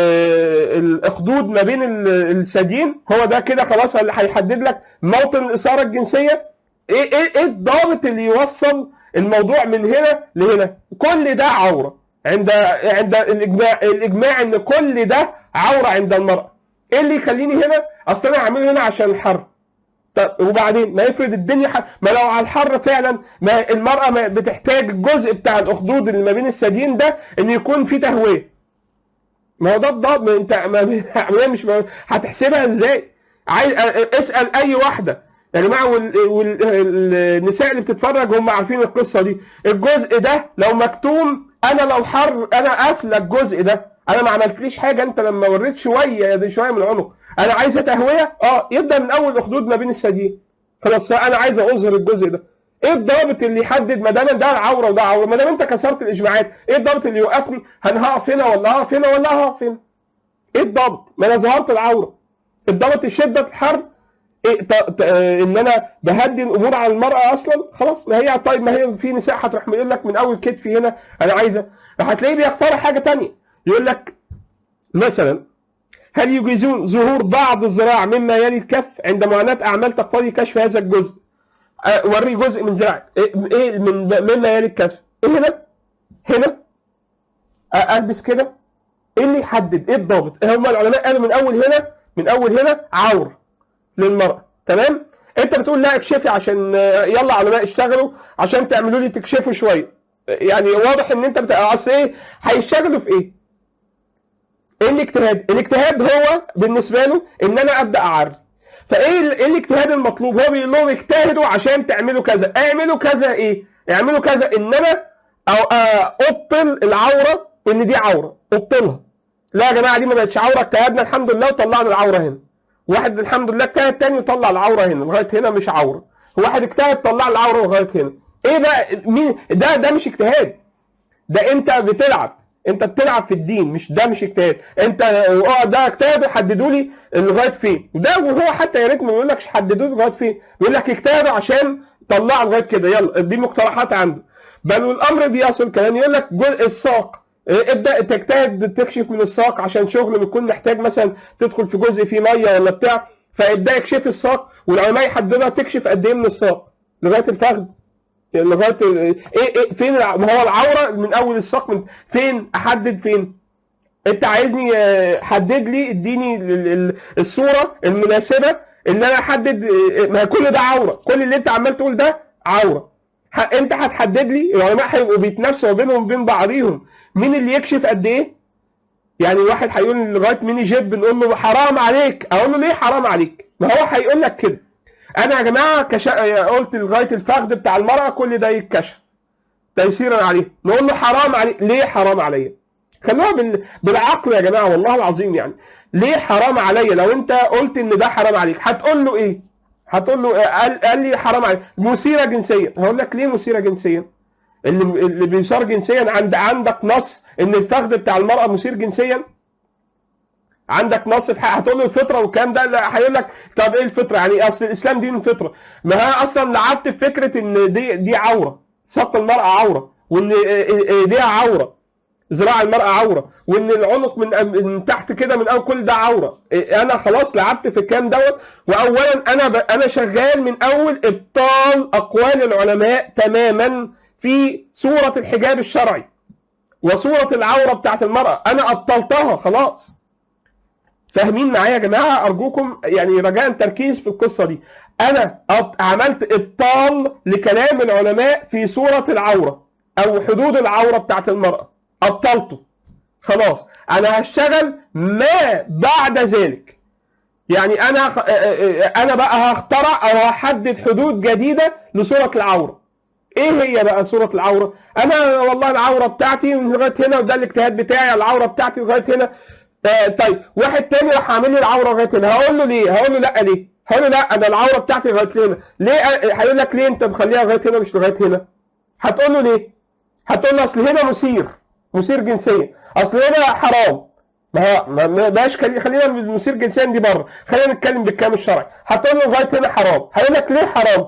آه، الاخدود ما بين ال- الثديين هو ده كده خلاص اللي هيحدد لك موطن الاثاره الجنسيه ايه ايه ايه الضابط اللي يوصل الموضوع من هنا لهنا كل ده عوره عند عند الاجماع الاجماع ان كل ده عوره عند المراه ايه اللي يخليني هنا اصل انا هعمله هنا عشان الحر طب وبعدين ما يفرض الدنيا ح... ما لو على الحر فعلا ما المرأة ما بتحتاج الجزء بتاع الأخدود اللي ما بين الثديين ده إن يكون فيه تهوية ما هو ده الضاد ما انت ما ما- مش ما هتحسبها ازاي؟ عايز اسأل أي واحدة يا جماعة والنساء اللي بتتفرج هم عارفين القصة دي الجزء ده لو مكتوم أنا لو حر أنا قافلة الجزء ده أنا ما عملتليش حاجة أنت لما وريت شوية دي شوية من العنق انا عايزه تهويه اه يبدا من اول اخدود ما بين الثديين خلاص انا عايز اظهر الجزء ده ايه الضابط اللي يحدد ما دام ده العوره وده عوره ما دام انت كسرت الاجماعات ايه الضابط اللي يوقفني انا هقف هنا ولا هقف هنا ولا هقف هنا ايه الضابط ما انا ظهرت العوره الضابط شده الحر إيه ط... ط... آه، ان انا بهدي الامور على المراه اصلا خلاص ما هي طيب ما هي في نساء هتروح يقول لك من اول كتفي هنا انا عايزه هتلاقيه بيختار حاجه تانية يقول لك مثلا هل يجيزون ظهور بعض الذراع مما يلي الكف عند معاناة أعمال تقتضي كشف هذا الجزء؟ أه، وري جزء من ذراعك إيه إيه من مما يلي الكف؟ إيه هنا؟ هنا؟ أه، ألبس كده؟ إيه اللي يحدد؟ إيه الضابط؟ هم العلماء قالوا من أول هنا من أول هنا عور للمرأة تمام؟ أنت بتقول لا اكشفي عشان آه، يلا علماء اشتغلوا عشان تعملوا لي تكشفوا شوية يعني واضح إن أنت بتاع أصل إيه؟ هيشتغلوا في إيه؟ ايه الاجتهاد؟ الاجتهاد هو بالنسبه له ان انا ابدا اعرف. فايه ال- ايه الاجتهاد المطلوب؟ هو بيقول لهم اجتهدوا عشان تعملوا كذا، اعملوا كذا ايه؟ اعملوا كذا ان انا أو آه، ابطل العوره ان دي عوره، ابطلها. لا يا جماعه دي ما بقتش عوره اجتهدنا الحمد لله وطلعنا العوره هنا. واحد الحمد لله اجتهد تاني وطلع العوره هنا لغايه هنا مش عوره. واحد اجتهد طلع العوره لغايه هنا. ايه بقى مين ده ده مش اجتهاد. ده انت بتلعب انت بتلعب في الدين مش ده مش اجتهاد انت اه ده اجتهدوا حددوا لي لغايه فين وده وهو حتى يا ريت ما يقول لكش حددوا لي لغايه فين بيقول لك اجتهدوا عشان طلعوا لغايه كده يلا دي مقترحات عنده بل والامر بيصل كمان يقول لك جزء الساق اه، ابدا تجتهد تكشف من الساق عشان شغل بيكون محتاج مثلا تدخل في جزء فيه ميه ولا بتاع فابدا اكشف الساق والعلماء يحددها تكشف قد ايه من الساق لغايه الفخذ يعني لغايه ال- ايه ايه فين الع- ما هو العوره من اول الساق من فين احدد فين انت عايزني آه، حدد لي اديني ال- ال- الصوره المناسبه ان انا احدد آه، ما هي كل ده عوره كل اللي انت عمال تقول ده عوره ح- انت هتحدد لي العلماء هيبقوا بيتنافسوا ما بينهم وبين بعضيهم مين اللي يكشف قد ايه يعني واحد هيقول لغايه ميني جيب بنقول له حرام عليك اقول له ليه حرام عليك ما هو هيقول لك كده انا يا جماعه كش... قلت لغايه الفخذ بتاع المراه كل ده يتكشف تيسيرا عليه نقول له حرام عليك ليه حرام عليا خلوها بال... بالعقل يا جماعه والله العظيم يعني ليه حرام عليا لو انت قلت ان ده حرام عليك هتقول له ايه هتقول له قال, قال لي حرام عليك مثيره جنسيا هقول لك ليه مثيره جنسيا اللي اللي بيثار جنسيا عند عندك نص ان الفخذ بتاع المراه مثير جنسيا عندك نص في حق هتقول له الفطره والكلام ده لا هيقول لك طب ايه الفطره يعني اصل الاسلام دين الفطره ما هي اصلا لعبت في فكره ان دي دي عوره ساق المراه عوره وان ايديها عوره ذراع المراه عوره وان العنق من من تحت كده من اول كل ده عوره انا خلاص لعبت في الكلام دوت واولا انا ب... انا شغال من اول ابطال اقوال العلماء تماما في صوره الحجاب الشرعي وصوره العوره بتاعت المراه انا ابطلتها خلاص فاهمين معايا يا جماعه ارجوكم يعني رجاء تركيز في القصه دي انا عملت ابطال لكلام العلماء في صوره العوره او حدود العوره بتاعت المراه ابطلته خلاص انا هشتغل ما بعد ذلك يعني انا انا بقى هخترع او هحدد حدود جديده لصوره العوره ايه هي بقى صوره العوره انا والله العوره بتاعتي من لغايه هنا وده الاجتهاد بتاعي العوره بتاعتي لغايه هنا آه طيب واحد تاني راح عامل لي العوره لغايه هنا هقول له ليه؟ هقول له لا ليه؟ هقول له لا انا العوره بتاعتي لغايه هنا ليه هيقول لك ليه انت مخليها لغايه هنا مش لغايه هنا؟ هتقول له ليه؟ هتقول له اصل هنا مثير مثير جنسيا اصل هنا حرام ما ما بقاش خلينا من مثير جنسيا دي بره خلينا نتكلم بالكلام الشرعي هتقول له لغايه هنا حرام هيقول لك ليه حرام؟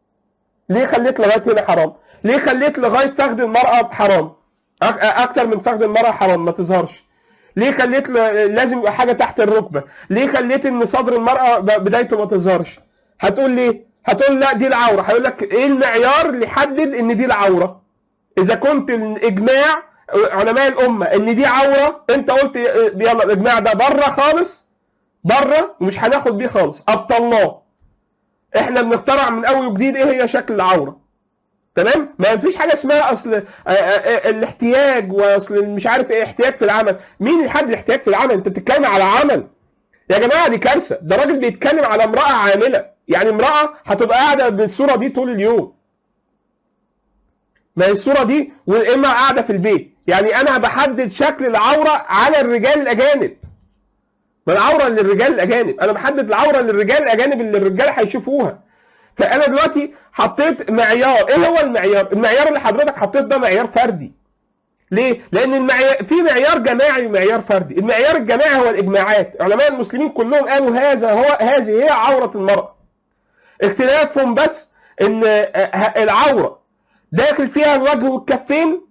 ليه خليت لغايه هنا حرام؟ ليه خليت لغايه فخذ المراه حرام؟ اكتر من فخذ المراه حرام ما تظهرش ليه خليت لازم يبقى حاجه تحت الركبه ليه خليت ان صدر المراه بدايته ما تظهرش هتقول ليه هتقول لا دي العوره هيقول لك ايه المعيار اللي يحدد ان دي العوره اذا كنت الاجماع علماء الامه ان دي عوره انت قلت يلا الاجماع ده بره خالص بره ومش هناخد بيه خالص ابطلناه احنا بنخترع من اول وجديد ايه هي شكل العوره تمام ما فيش حاجه اسمها اصل الاحتياج واصل مش عارف ايه احتياج في العمل مين اللي حد الاحتياج في العمل انت بتتكلم على عمل يا جماعه دي كارثه ده راجل بيتكلم على امراه عامله يعني امراه هتبقى قاعده بالصوره دي طول اليوم ما هي الصوره دي واما قاعده في البيت يعني انا بحدد شكل العوره على الرجال الاجانب ما العوره للرجال الاجانب انا بحدد العوره للرجال الاجانب اللي الرجاله هيشوفوها فانا دلوقتي حطيت معيار ايه هو المعيار المعيار اللي حضرتك حطيت ده معيار فردي ليه لان المعيار في معيار جماعي ومعيار فردي المعيار الجماعي هو الاجماعات علماء المسلمين كلهم قالوا هذا هو هذه هي عوره المراه اختلافهم بس ان العوره داخل فيها الوجه والكفين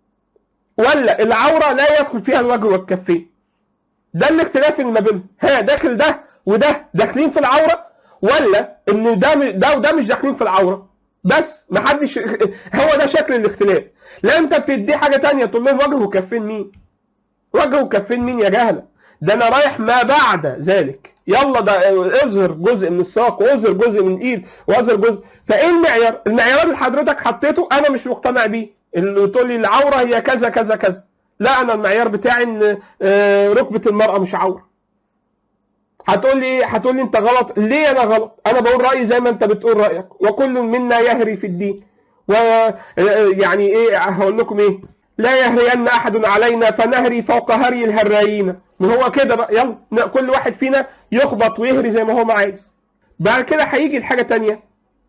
ولا العوره لا يدخل فيها الوجه والكفين ده الاختلاف اللي ما بينهم ها داخل ده وده داخلين في العوره ولا ان ده ده وده مش داخلين في العوره بس محدش هو ده شكل الاختلاف لا انت بتدي حاجه تانية تقول لهم وجه وكفين مين وجه وكفين مين يا جهله ده انا رايح ما بعد ذلك يلا ده اظهر جزء من الساق واظهر جزء من الايد واظهر جزء فايه المعيار المعيار اللي حضرتك حطيته انا مش مقتنع بيه اللي تقول لي العوره هي كذا كذا كذا لا انا المعيار بتاعي ان ركبه المراه مش عوره هتقول لي هتقول لي انت غلط ليه انا غلط انا بقول رايي زي ما انت بتقول رايك وكل منا يهري في الدين ويعني ايه هقول لكم ايه لا يهرين احد علينا فنهري فوق هري الهرايين ما هو كده بقى يلا كل واحد فينا يخبط ويهري زي ما هو ما عايز بعد كده هيجي الحاجه تانية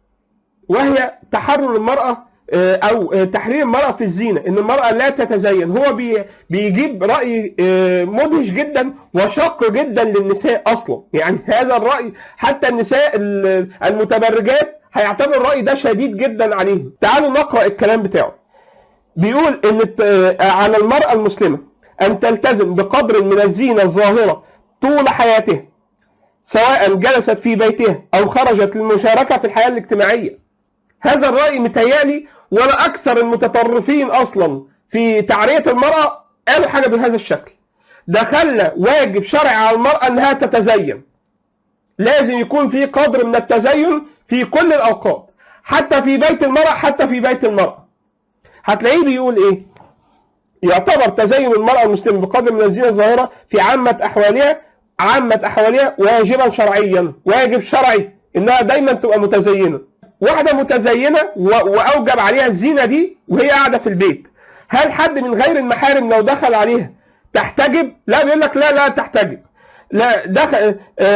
وهي تحرر المراه او تحرير المراه في الزينه ان المراه لا تتزين هو بي بيجيب راي مدهش جدا وشق جدا للنساء اصلا يعني هذا الراي حتى النساء المتبرجات هيعتبر الراي ده شديد جدا عليهم تعالوا نقرا الكلام بتاعه بيقول ان على المراه المسلمه ان تلتزم بقدر من الزينه الظاهره طول حياتها سواء جلست في بيتها او خرجت للمشاركه في الحياه الاجتماعيه هذا الراي متهيألي ولا اكثر المتطرفين اصلا في تعريه المراه قالوا حاجه بهذا الشكل ده خلى واجب شرعي على المراه انها تتزين لازم يكون في قدر من التزين في كل الاوقات حتى في بيت المراه حتى في بيت المراه هتلاقيه بيقول ايه يعتبر تزين المراه المسلمه بقدر من الزينه الظاهره في عامه احوالها عامه احوالها واجبا شرعيا واجب شرعي انها دايما تبقى متزينه واحده متزينه واوجب عليها الزينه دي وهي قاعده في البيت هل حد من غير المحارم لو دخل عليها تحتجب لا بيقول لك لا لا تحتجب لا دخل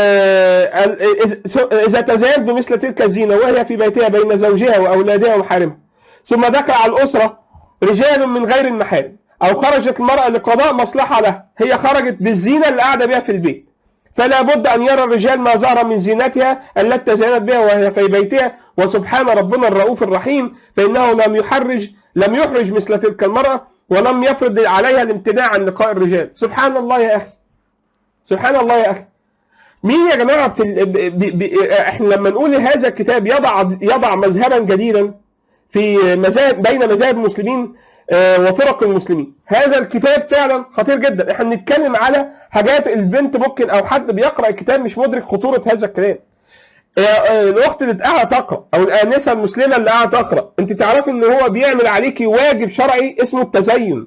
آه ال- إذ- اذا تزايد بمثل تلك الزينه وهي في بيتها بين زوجها واولادها ومحارمها ثم دخل على الاسره رجال من غير المحارم او خرجت المراه لقضاء مصلحه لها هي خرجت بالزينه اللي قاعده بها في البيت فلا بد ان يرى الرجال ما ظهر من زينتها التي تزينت بها وهي في بيتها وسبحان ربنا الرؤوف الرحيم فانه لم يحرج لم يحرج مثل تلك المراه ولم يفرض عليها الامتناع عن لقاء الرجال سبحان الله يا اخي سبحان الله يا اخي مين يا جماعه في ال... ب... ب... ب... احنا لما نقول هذا الكتاب يضع يضع مذهبا جديدا في مذاهب بين مذاهب المسلمين آه، وفرق المسلمين هذا الكتاب فعلا خطير جدا احنا بنتكلم على حاجات البنت ممكن او حد بيقرا الكتاب مش مدرك خطوره هذا الكلام آه، آه، الاخت اللي قاعده تقرا او الانسه المسلمه اللي قاعده تقرا انت تعرفي ان هو بيعمل عليكي واجب شرعي اسمه التزين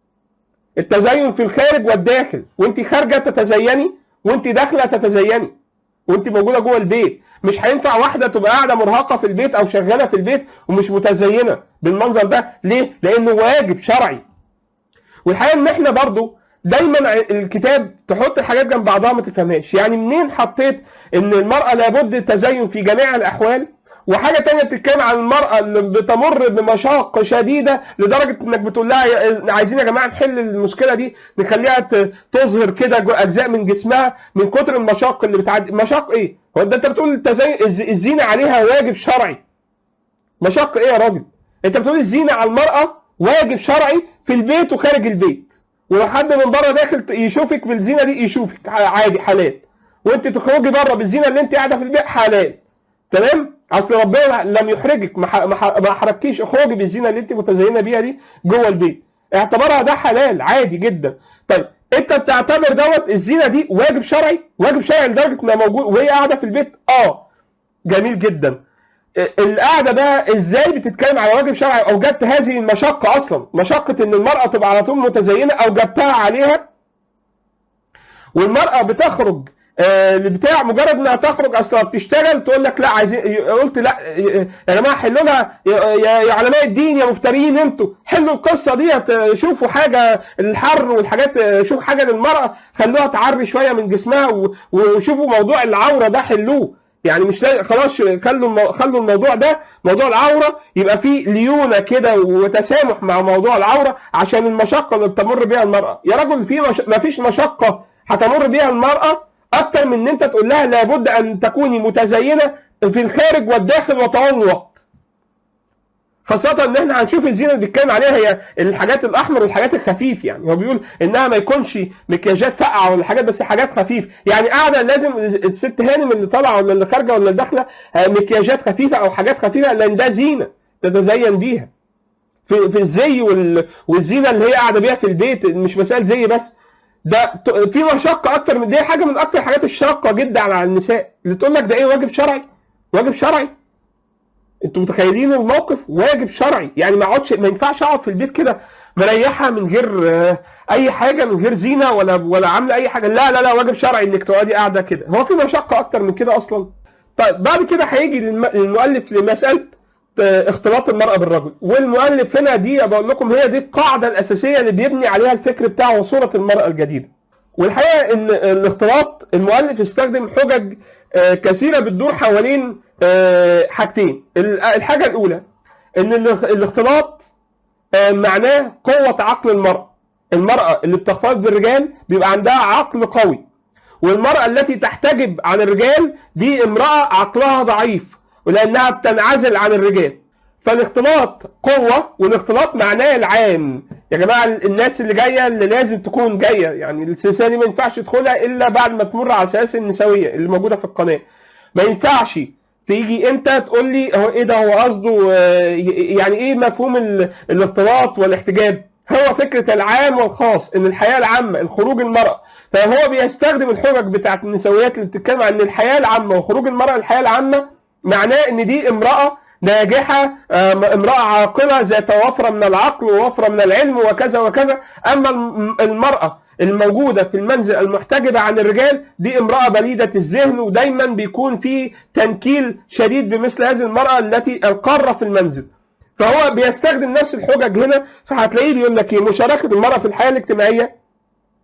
التزين في الخارج والداخل وانت خارجه تتزيني وانت داخله تتزيني وانت موجوده جوه البيت مش هينفع واحده تبقى قاعده مرهقه في البيت او شغاله في البيت ومش متزينه بالمنظر ده ليه لانه واجب شرعي والحقيقه ان احنا برضو دايما الكتاب تحط الحاجات جنب بعضها ما تفهمهاش يعني منين حطيت ان المراه لابد التزين في جميع الاحوال وحاجه تانية بتتكلم عن المراه اللي بتمر بمشاق شديده لدرجه انك بتقول لها يا- عايزين يا جماعه نحل المشكله دي نخليها ت- تظهر كده جو- اجزاء من جسمها من كتر المشاق اللي بتعدي مشاق ايه؟ هو ده انت بتقول التزين الز- الزينه عليها واجب شرعي مشاق ايه يا راجل؟ انت بتقول الزينه على المراه واجب شرعي في البيت وخارج البيت ولو حد من بره داخل ت- يشوفك بالزينه دي يشوفك ع- عادي حلال وانت تخرجي بره بالزينه اللي انت قاعده في البيت حلال تمام اصل ربنا لم يحرجك ما ح- ما ح- ما حرجكيش اخرجي بالزينه اللي انت متزينه بيها دي جوه البيت اعتبرها ده حلال عادي جدا طيب انت بتعتبر دوت الزينه دي واجب شرعي واجب شرعي لدرجه انها موجود وهي قاعده في البيت اه جميل جدا القعده بقى ازاي بتتكلم على واجب شرعي اوجدت هذه المشقه اصلا مشقه ان المراه تبقى على طول متزينه اوجدتها عليها والمراه بتخرج آه، بتاع مجرد انها تخرج اصلا بتشتغل تقول لك لا عايزين قلت لا يا جماعه حلوا لها يا يا علماء الدين يا مفترين انتوا حلوا القصه ديت آه، شوفوا حاجه الحر والحاجات آه، شوفوا حاجه للمراه خلوها تعري شويه من جسمها و- وشوفوا موضوع العوره ده حلوه يعني مش لا خلاص خلوا المو... خلوا الموضوع ده موضوع العوره يبقى فيه ليونه كده وتسامح مع موضوع العوره عشان المشقه اللي بتمر بيها المراه يا رجل في مش... ما فيش مشقه هتمر بيها المراه اكتر من ان انت تقول لها لابد ان تكوني متزينه في الخارج والداخل وطوال الوقت خاصة ان احنا هنشوف الزينة اللي بيتكلم عليها هي الحاجات الاحمر والحاجات الخفيف يعني هو بيقول انها ما يكونش مكياجات فقعة ولا حاجات بس حاجات خفيف يعني قاعدة لازم الست هانم اللي طالعة ولا اللي خارجة ولا اللي داخلة آه، مكياجات خفيفة او حاجات خفيفة لان ده زينة تتزين بيها في في الزي وال- والزينة اللي هي قاعدة بيها في البيت مش مسائل زي بس ده ت- في مشقة اكتر من دي حاجة من اكتر الحاجات الشاقة جدا على النساء اللي تقول لك ده ايه واجب شرعي واجب شرعي انتوا متخيلين الموقف واجب شرعي يعني ما اقعدش ما ينفعش اقعد في البيت كده مريحه من غير آه، اي حاجه من غير زينه ولا ولا عامله اي حاجه لا لا لا واجب شرعي انك تقعدي قاعده كده هو في مشقه اكتر من كده اصلا طيب بعد كده هيجي للم- للمؤلف لمساله آه، اختلاط المراه بالرجل والمؤلف هنا دي بقول لكم هي دي القاعده الاساسيه اللي بيبني عليها الفكر بتاعه وصوره المراه الجديده والحقيقه ان الاختلاط المؤلف استخدم حجج آه، كثيره بتدور حوالين آه، حاجتين ال- الحاجه الاولى ان الاخ- الاختلاط آه، معناه قوه عقل المراه المراه اللي بتختلط بالرجال بيبقى عندها عقل قوي والمراه التي تحتجب عن الرجال دي امراه عقلها ضعيف ولانها بتنعزل عن الرجال فالاختلاط قوة والاختلاط معناه العام يا جماعة الناس اللي جاية اللي لازم تكون جاية يعني السلسلة دي ما ينفعش تدخلها إلا بعد ما تمر على السلاسل النسوية اللي موجودة في القناة ما ينفعش تيجي انت تقول لي هو ايه ده هو قصده آه، يعني ايه مفهوم ال- الاختلاط والاحتجاب هو فكرة العام والخاص ان الحياة العامة الخروج المرأة فهو بيستخدم الحجج بتاعت النسويات اللي بتتكلم عن ان الحياة العامة وخروج المرأة الحياة العامة معناه ان دي امرأة ناجحة آم، امرأة عاقلة ذات وفرة من العقل ووفرة من العلم وكذا وكذا أما الم- المرأة الموجودة في المنزل المحتجبة عن الرجال دي امرأة بليدة الذهن ودايما بيكون في تنكيل شديد بمثل هذه المرأة التي القارة في المنزل فهو بيستخدم نفس الحجج هنا فهتلاقيه بيقول لك ايه مشاركة المرأة في الحياة الاجتماعية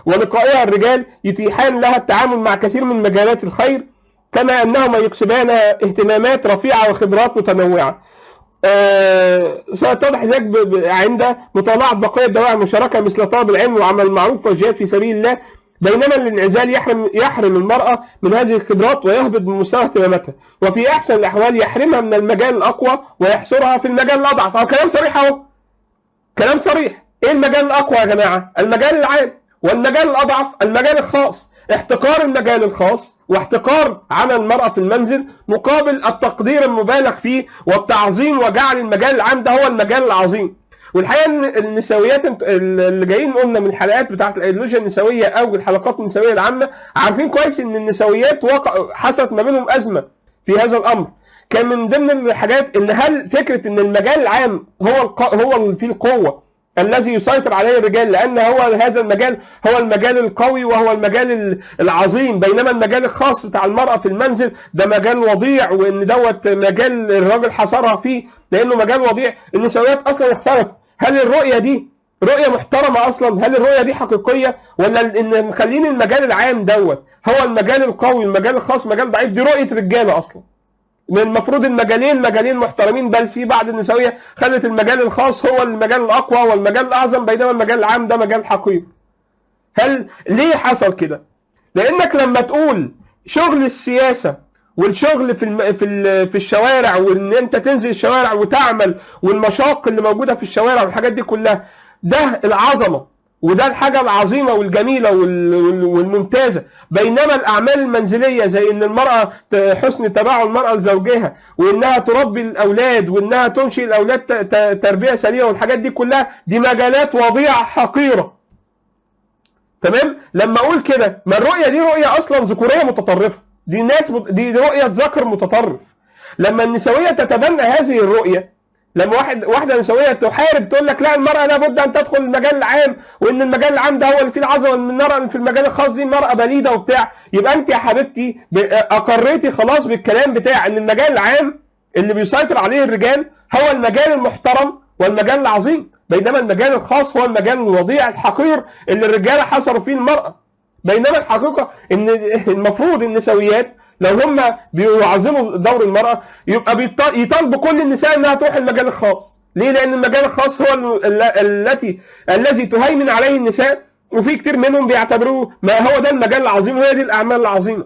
ولقائها الرجال يتيحان لها التعامل مع كثير من مجالات الخير كما أنهما يكسبان اهتمامات رفيعة وخبرات متنوعة آه، سيتضح ذلك ب- ب- عند مطالعة بقية دوائر المشاركة مثل طلب العلم وعمل المعروف والجهاد في سبيل الله بينما الانعزال يحرم يحرم المرأة من هذه الخبرات ويهبط من مستوى اهتماماتها وفي أحسن الأحوال يحرمها من المجال الأقوى ويحصرها في المجال الأضعف أو كلام صريح أهو كلام صريح ايه المجال الاقوى يا جماعه المجال العام والمجال الاضعف المجال الخاص احتقار المجال الخاص واحتقار عمل المرأة في المنزل مقابل التقدير المبالغ فيه والتعظيم وجعل المجال العام ده هو المجال العظيم والحقيقه ان النسويات انت- اللي جايين قلنا من الحلقات بتاعت الايديولوجيا النسويه او الحلقات النسويه العامه عارفين كويس ان النسويات وقع حصلت ما بينهم ازمه في هذا الامر كان من ضمن الحاجات ان هل فكره ان المجال العام هو الق... هو اللي فيه القوه الذي يسيطر عليه الرجال لان هو هذا المجال هو المجال القوي وهو المجال ال- العظيم بينما المجال الخاص بتاع المراه في المنزل ده مجال وضيع وان دوت مجال الراجل حصرها فيه لانه مجال وضيع النسويات اصلا اختلفوا هل الرؤيه دي رؤيه محترمه اصلا هل الرؤيه دي حقيقيه ولا ان مخلين المجال العام دوت هو المجال القوي المجال الخاص مجال ضعيف دي رؤيه رجاله اصلا من المفروض المجالين مجالين محترمين بل في بعض النسويه خدت المجال الخاص هو المجال الاقوى والمجال الاعظم بينما المجال العام ده مجال حقير هل ليه حصل كده لانك لما تقول شغل السياسه والشغل في الم... في ال... في الشوارع وان انت تنزل الشوارع وتعمل والمشاق اللي موجوده في الشوارع والحاجات دي كلها ده العظمه وده الحاجه العظيمه والجميله وال... وال- والممتازه بينما الاعمال المنزليه زي ان المراه ت- حسن تباعد المراه لزوجها وانها تربي الاولاد وانها تنشئ الاولاد ت... ت... تربيه سليمه والحاجات دي كلها دي مجالات وضيعه حقيره تمام لما اقول كده ما الرؤيه دي رؤيه اصلا ذكوريه متطرفه دي ناس مت... دي رؤيه ذكر متطرف لما النسويه تتبنى هذه الرؤيه لما واحد واحده نسويه تحارب تقول لك لا المراه لابد ان تدخل المجال العام وان المجال العام ده هو اللي فيه العظمه وان المراه اللي في المجال الخاص دي مراه بليده وبتاع يبقى انت يا حبيبتي ب- اقريتي خلاص بالكلام بتاع ان المجال العام اللي بيسيطر عليه الرجال هو المجال المحترم والمجال العظيم بينما المجال الخاص هو المجال الوضيع الحقير اللي الرجاله حصروا فيه المراه بينما الحقيقه ان المفروض النسويات لو هم بيعظموا دور المراه يبقى بيط- يطالبوا كل النساء انها تروح المجال الخاص ليه لان المجال الخاص هو ال- ال- التي الذي تهيمن عليه النساء وفي كتير منهم بيعتبروه ما هو ده المجال العظيم وهي دي الاعمال العظيمه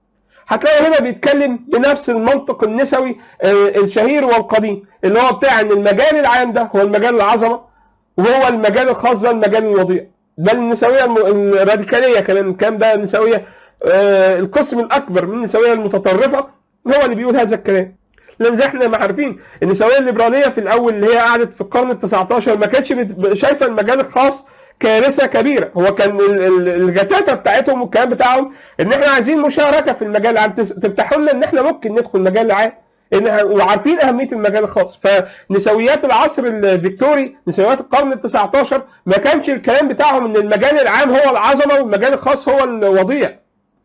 هتلاقي هنا بيتكلم بنفس المنطق النسوي آه، الشهير والقديم اللي هو بتاع ان المجال العام ده هو المجال العظمه وهو المجال الخاص ده المجال الوضيع بل النسويه الم- الراديكاليه كمان الكلام ده النسويه آه، القسم الاكبر من النسويه المتطرفه هو اللي بيقول هذا الكلام لان زي احنا ما عارفين النسويه الليبراليه في الاول اللي هي قعدت في القرن ال 19 ما كانتش بت- شايفه المجال الخاص كارثه كبيره هو كان ال- ال- الجتاته بتاعتهم والكلام بتاعهم ان احنا عايزين مشاركه في المجال العام تس- تفتحوا لنا ان احنا ممكن ندخل المجال العام إن وعارفين اهميه المجال الخاص فنسويات العصر الفيكتوري نسويات القرن ال 19 ما كانش الكلام بتاعهم ان المجال العام هو العظمه والمجال الخاص هو الوضيع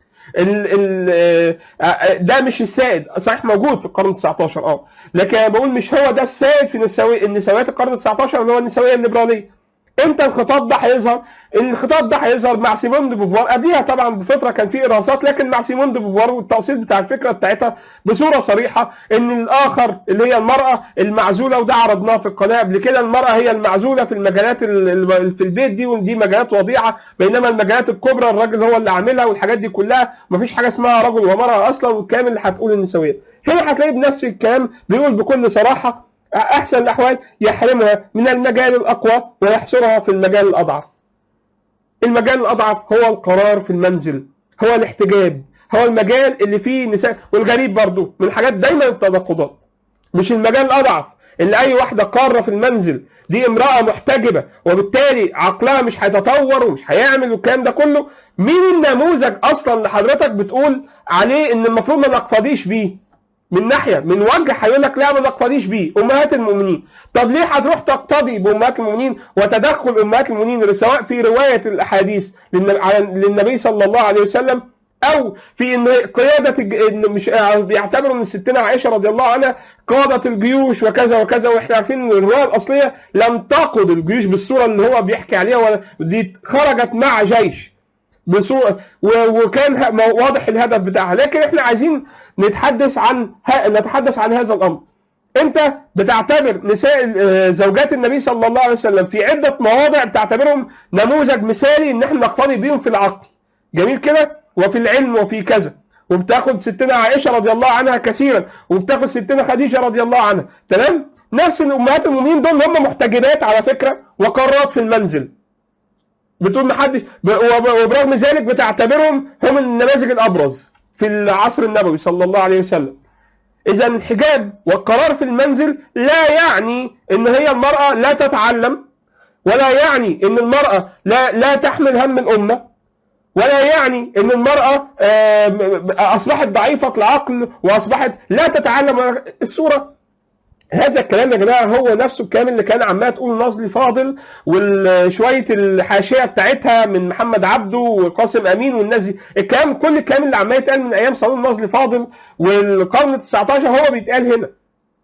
ال ال آه، آه، ده مش السائد صحيح موجود في القرن ال 19 اه لكن انا بقول مش هو ده السائد في نسوي النسويات القرن ال 19 اللي هو النسويه الليبراليه امتى الخطاب ده هيظهر؟ الخطاب ده هيظهر مع سيمون دي بوفوار قبليها طبعا بفتره كان في ارهاصات لكن مع سيمون دي بوفوار والتأصيل بتاع الفكره بتاعتها بصوره صريحه ان الاخر اللي هي المراه المعزوله وده عرضناه في القناه قبل كده المراه هي المعزوله في المجالات ال- ال- في البيت دي ودي مجالات وضيعه بينما المجالات الكبرى الراجل هو اللي عاملها والحاجات دي كلها مفيش حاجه اسمها رجل ومراه اصلا والكلام اللي هتقول النسويه هنا هتلاقي بنفس الكلام بيقول بكل صراحه احسن الاحوال يحرمها من المجال الاقوى ويحصرها في المجال الاضعف المجال الاضعف هو القرار في المنزل هو الاحتجاب هو المجال اللي فيه نساء والغريب برضو من الحاجات دايما التناقضات مش المجال الاضعف اللي اي واحده قاره في المنزل دي امراه محتجبه وبالتالي عقلها مش هيتطور ومش هيعمل والكلام ده كله مين النموذج اصلا اللي حضرتك بتقول عليه ان المفروض ما نقتديش بيه من ناحيه من وجه هيقول لك لا ما نقتديش بيه امهات المؤمنين طب ليه هتروح تقتدي بامهات المؤمنين وتدخل امهات المؤمنين سواء في روايه الاحاديث للنبي, للنبي صلى الله عليه وسلم او في ان قياده الج... إن مش بيعتبروا ان ستنا عائشه رضي الله عنها قادت الجيوش وكذا وكذا واحنا عارفين ان الروايه الاصليه لم تقود الجيوش بالصوره اللي هو بيحكي عليها ولا دي خرجت مع جيش بصورة و- وكان ه- مو- واضح الهدف بتاعها لكن احنا عايزين نتحدث عن ه- نتحدث عن هذا الامر انت بتعتبر نساء آه، زوجات النبي صلى الله عليه وسلم في عده مواضع بتعتبرهم نموذج مثالي ان احنا نقتدي بيهم في العقل جميل كده وفي العلم وفي كذا وبتاخد ستنا عائشه رضي الله عنها كثيرا وبتاخد ستنا خديجه رضي الله عنها تمام نفس الامهات المؤمنين دول هم محتجبات على فكره وقرات في المنزل بتقول محدش ب- وب- وبرغم ذلك بتعتبرهم هم النماذج الابرز في العصر النبوي صلى الله عليه وسلم اذا الحجاب والقرار في المنزل لا يعني ان هي المراه لا تتعلم ولا يعني ان المراه لا لا تحمل هم الامه ولا يعني ان المراه آه، م- م- اصبحت ضعيفه العقل واصبحت لا تتعلم الصوره هذا الكلام يا جماعه هو نفسه الكلام اللي كان عمال تقول نظري فاضل وشويه الحاشيه بتاعتها من محمد عبده وقاسم امين والناس دي الكلام كل الكلام اللي عمال يتقال من ايام صالون نظري فاضل والقرن ال 19 هو بيتقال هنا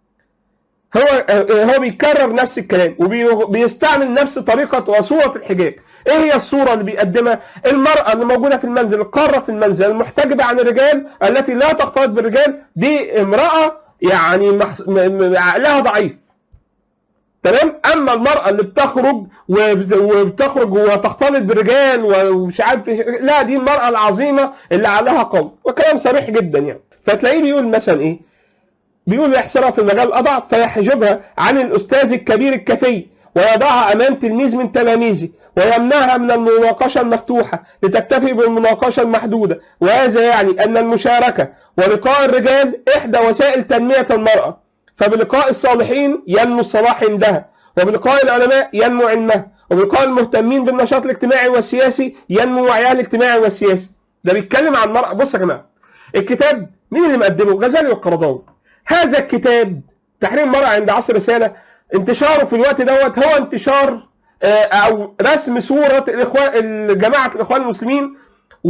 هو هو بيكرر نفس الكلام وبيستعمل نفس طريقه وصوره الحجاب ايه هي الصوره اللي بيقدمها المراه اللي موجوده في المنزل القاره في المنزل المحتجبه عن الرجال التي لا تختلط بالرجال دي امراه يعني مح- م- م- عقلها ضعيف تمام اما المراه اللي بتخرج وبت- وبتخرج وتختلط بالرجال ومش عارف إيه، لا دي المراه العظيمه اللي عقلها قوي وكلام صريح جدا يعني فتلاقيه بيقول مثلا ايه بيقول يحصرها في المجال الأضعف فيحجبها عن الأستاذ الكبير الكفي ويضعها أمام تلميذ من تلاميذه ويمنعها من المناقشة المفتوحة لتكتفي بالمناقشة المحدودة وهذا يعني أن المشاركة ولقاء الرجال إحدى وسائل تنمية المرأة فبلقاء الصالحين ينمو الصلاح عندها وبلقاء العلماء ينمو علمها وبلقاء المهتمين بالنشاط الاجتماعي والسياسي ينمو وعيها الاجتماعي والسياسي ده بيتكلم عن المرأة بص يا جماعة الكتاب مين اللي مقدمه غزالي والقرضاوي هذا الكتاب تحرير المرأة عند عصر رسالة انتشاره في الوقت دوت هو انتشار آه، او رسم صورة الاخوان جماعة الاخوان المسلمين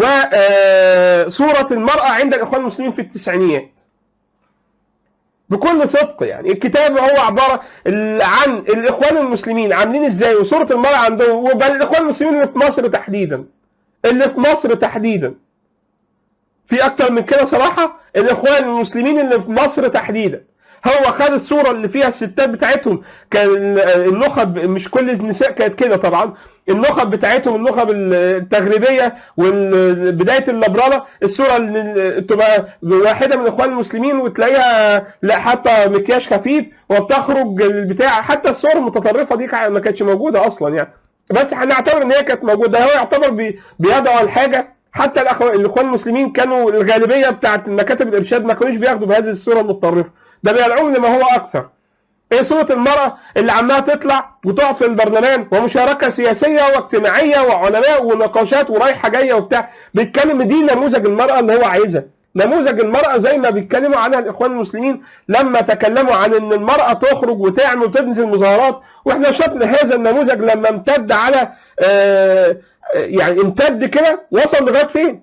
وصورة المرأة عند الاخوان المسلمين في التسعينيات بكل صدق يعني الكتاب هو عبارة ال- عن الاخوان المسلمين عاملين ازاي وصورة المرأة عندهم وبل الاخوان المسلمين اللي في مصر تحديدا اللي في مصر تحديدا في اكتر من كده صراحه الاخوان المسلمين اللي في مصر تحديدا هو خد الصوره اللي فيها الستات بتاعتهم كان النخب مش كل النساء كانت كده طبعا النخب بتاعتهم النخب التغريبيه وبدايه اللبرانه الصوره اللي تبقى واحده من الاخوان المسلمين وتلاقيها لا حتى مكياج خفيف وبتخرج البتاع حتى الصور المتطرفه دي ما كانتش موجوده اصلا يعني بس هنعتبر ان هي كانت موجوده هو يعتبر بي- بيدعو الحاجه حتى الأخو- الاخوان المسلمين كانوا الغالبيه بتاعت مكاتب الارشاد ما كانوش بياخدوا بهذه الصوره المتطرفه ده بيدعوهم لما هو اكثر ايه صوره المراه اللي عماله تطلع وتقعد في البرلمان ومشاركه سياسيه واجتماعيه وعلماء ونقاشات ورايحه جايه وبتاع بيتكلم دي نموذج المراه اللي هو عايزها نموذج المرأة زي ما بيتكلموا عنها الإخوان المسلمين لما تكلموا عن إن المرأة تخرج وتعمل وتنزل مظاهرات وإحنا شفنا هذا النموذج لما امتد على آه، يعني امتد كده وصل لغاية فين؟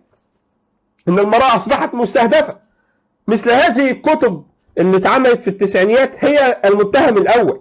إن المرأة أصبحت مستهدفة مثل هذه الكتب اللي اتعملت في التسعينيات هي المتهم الأول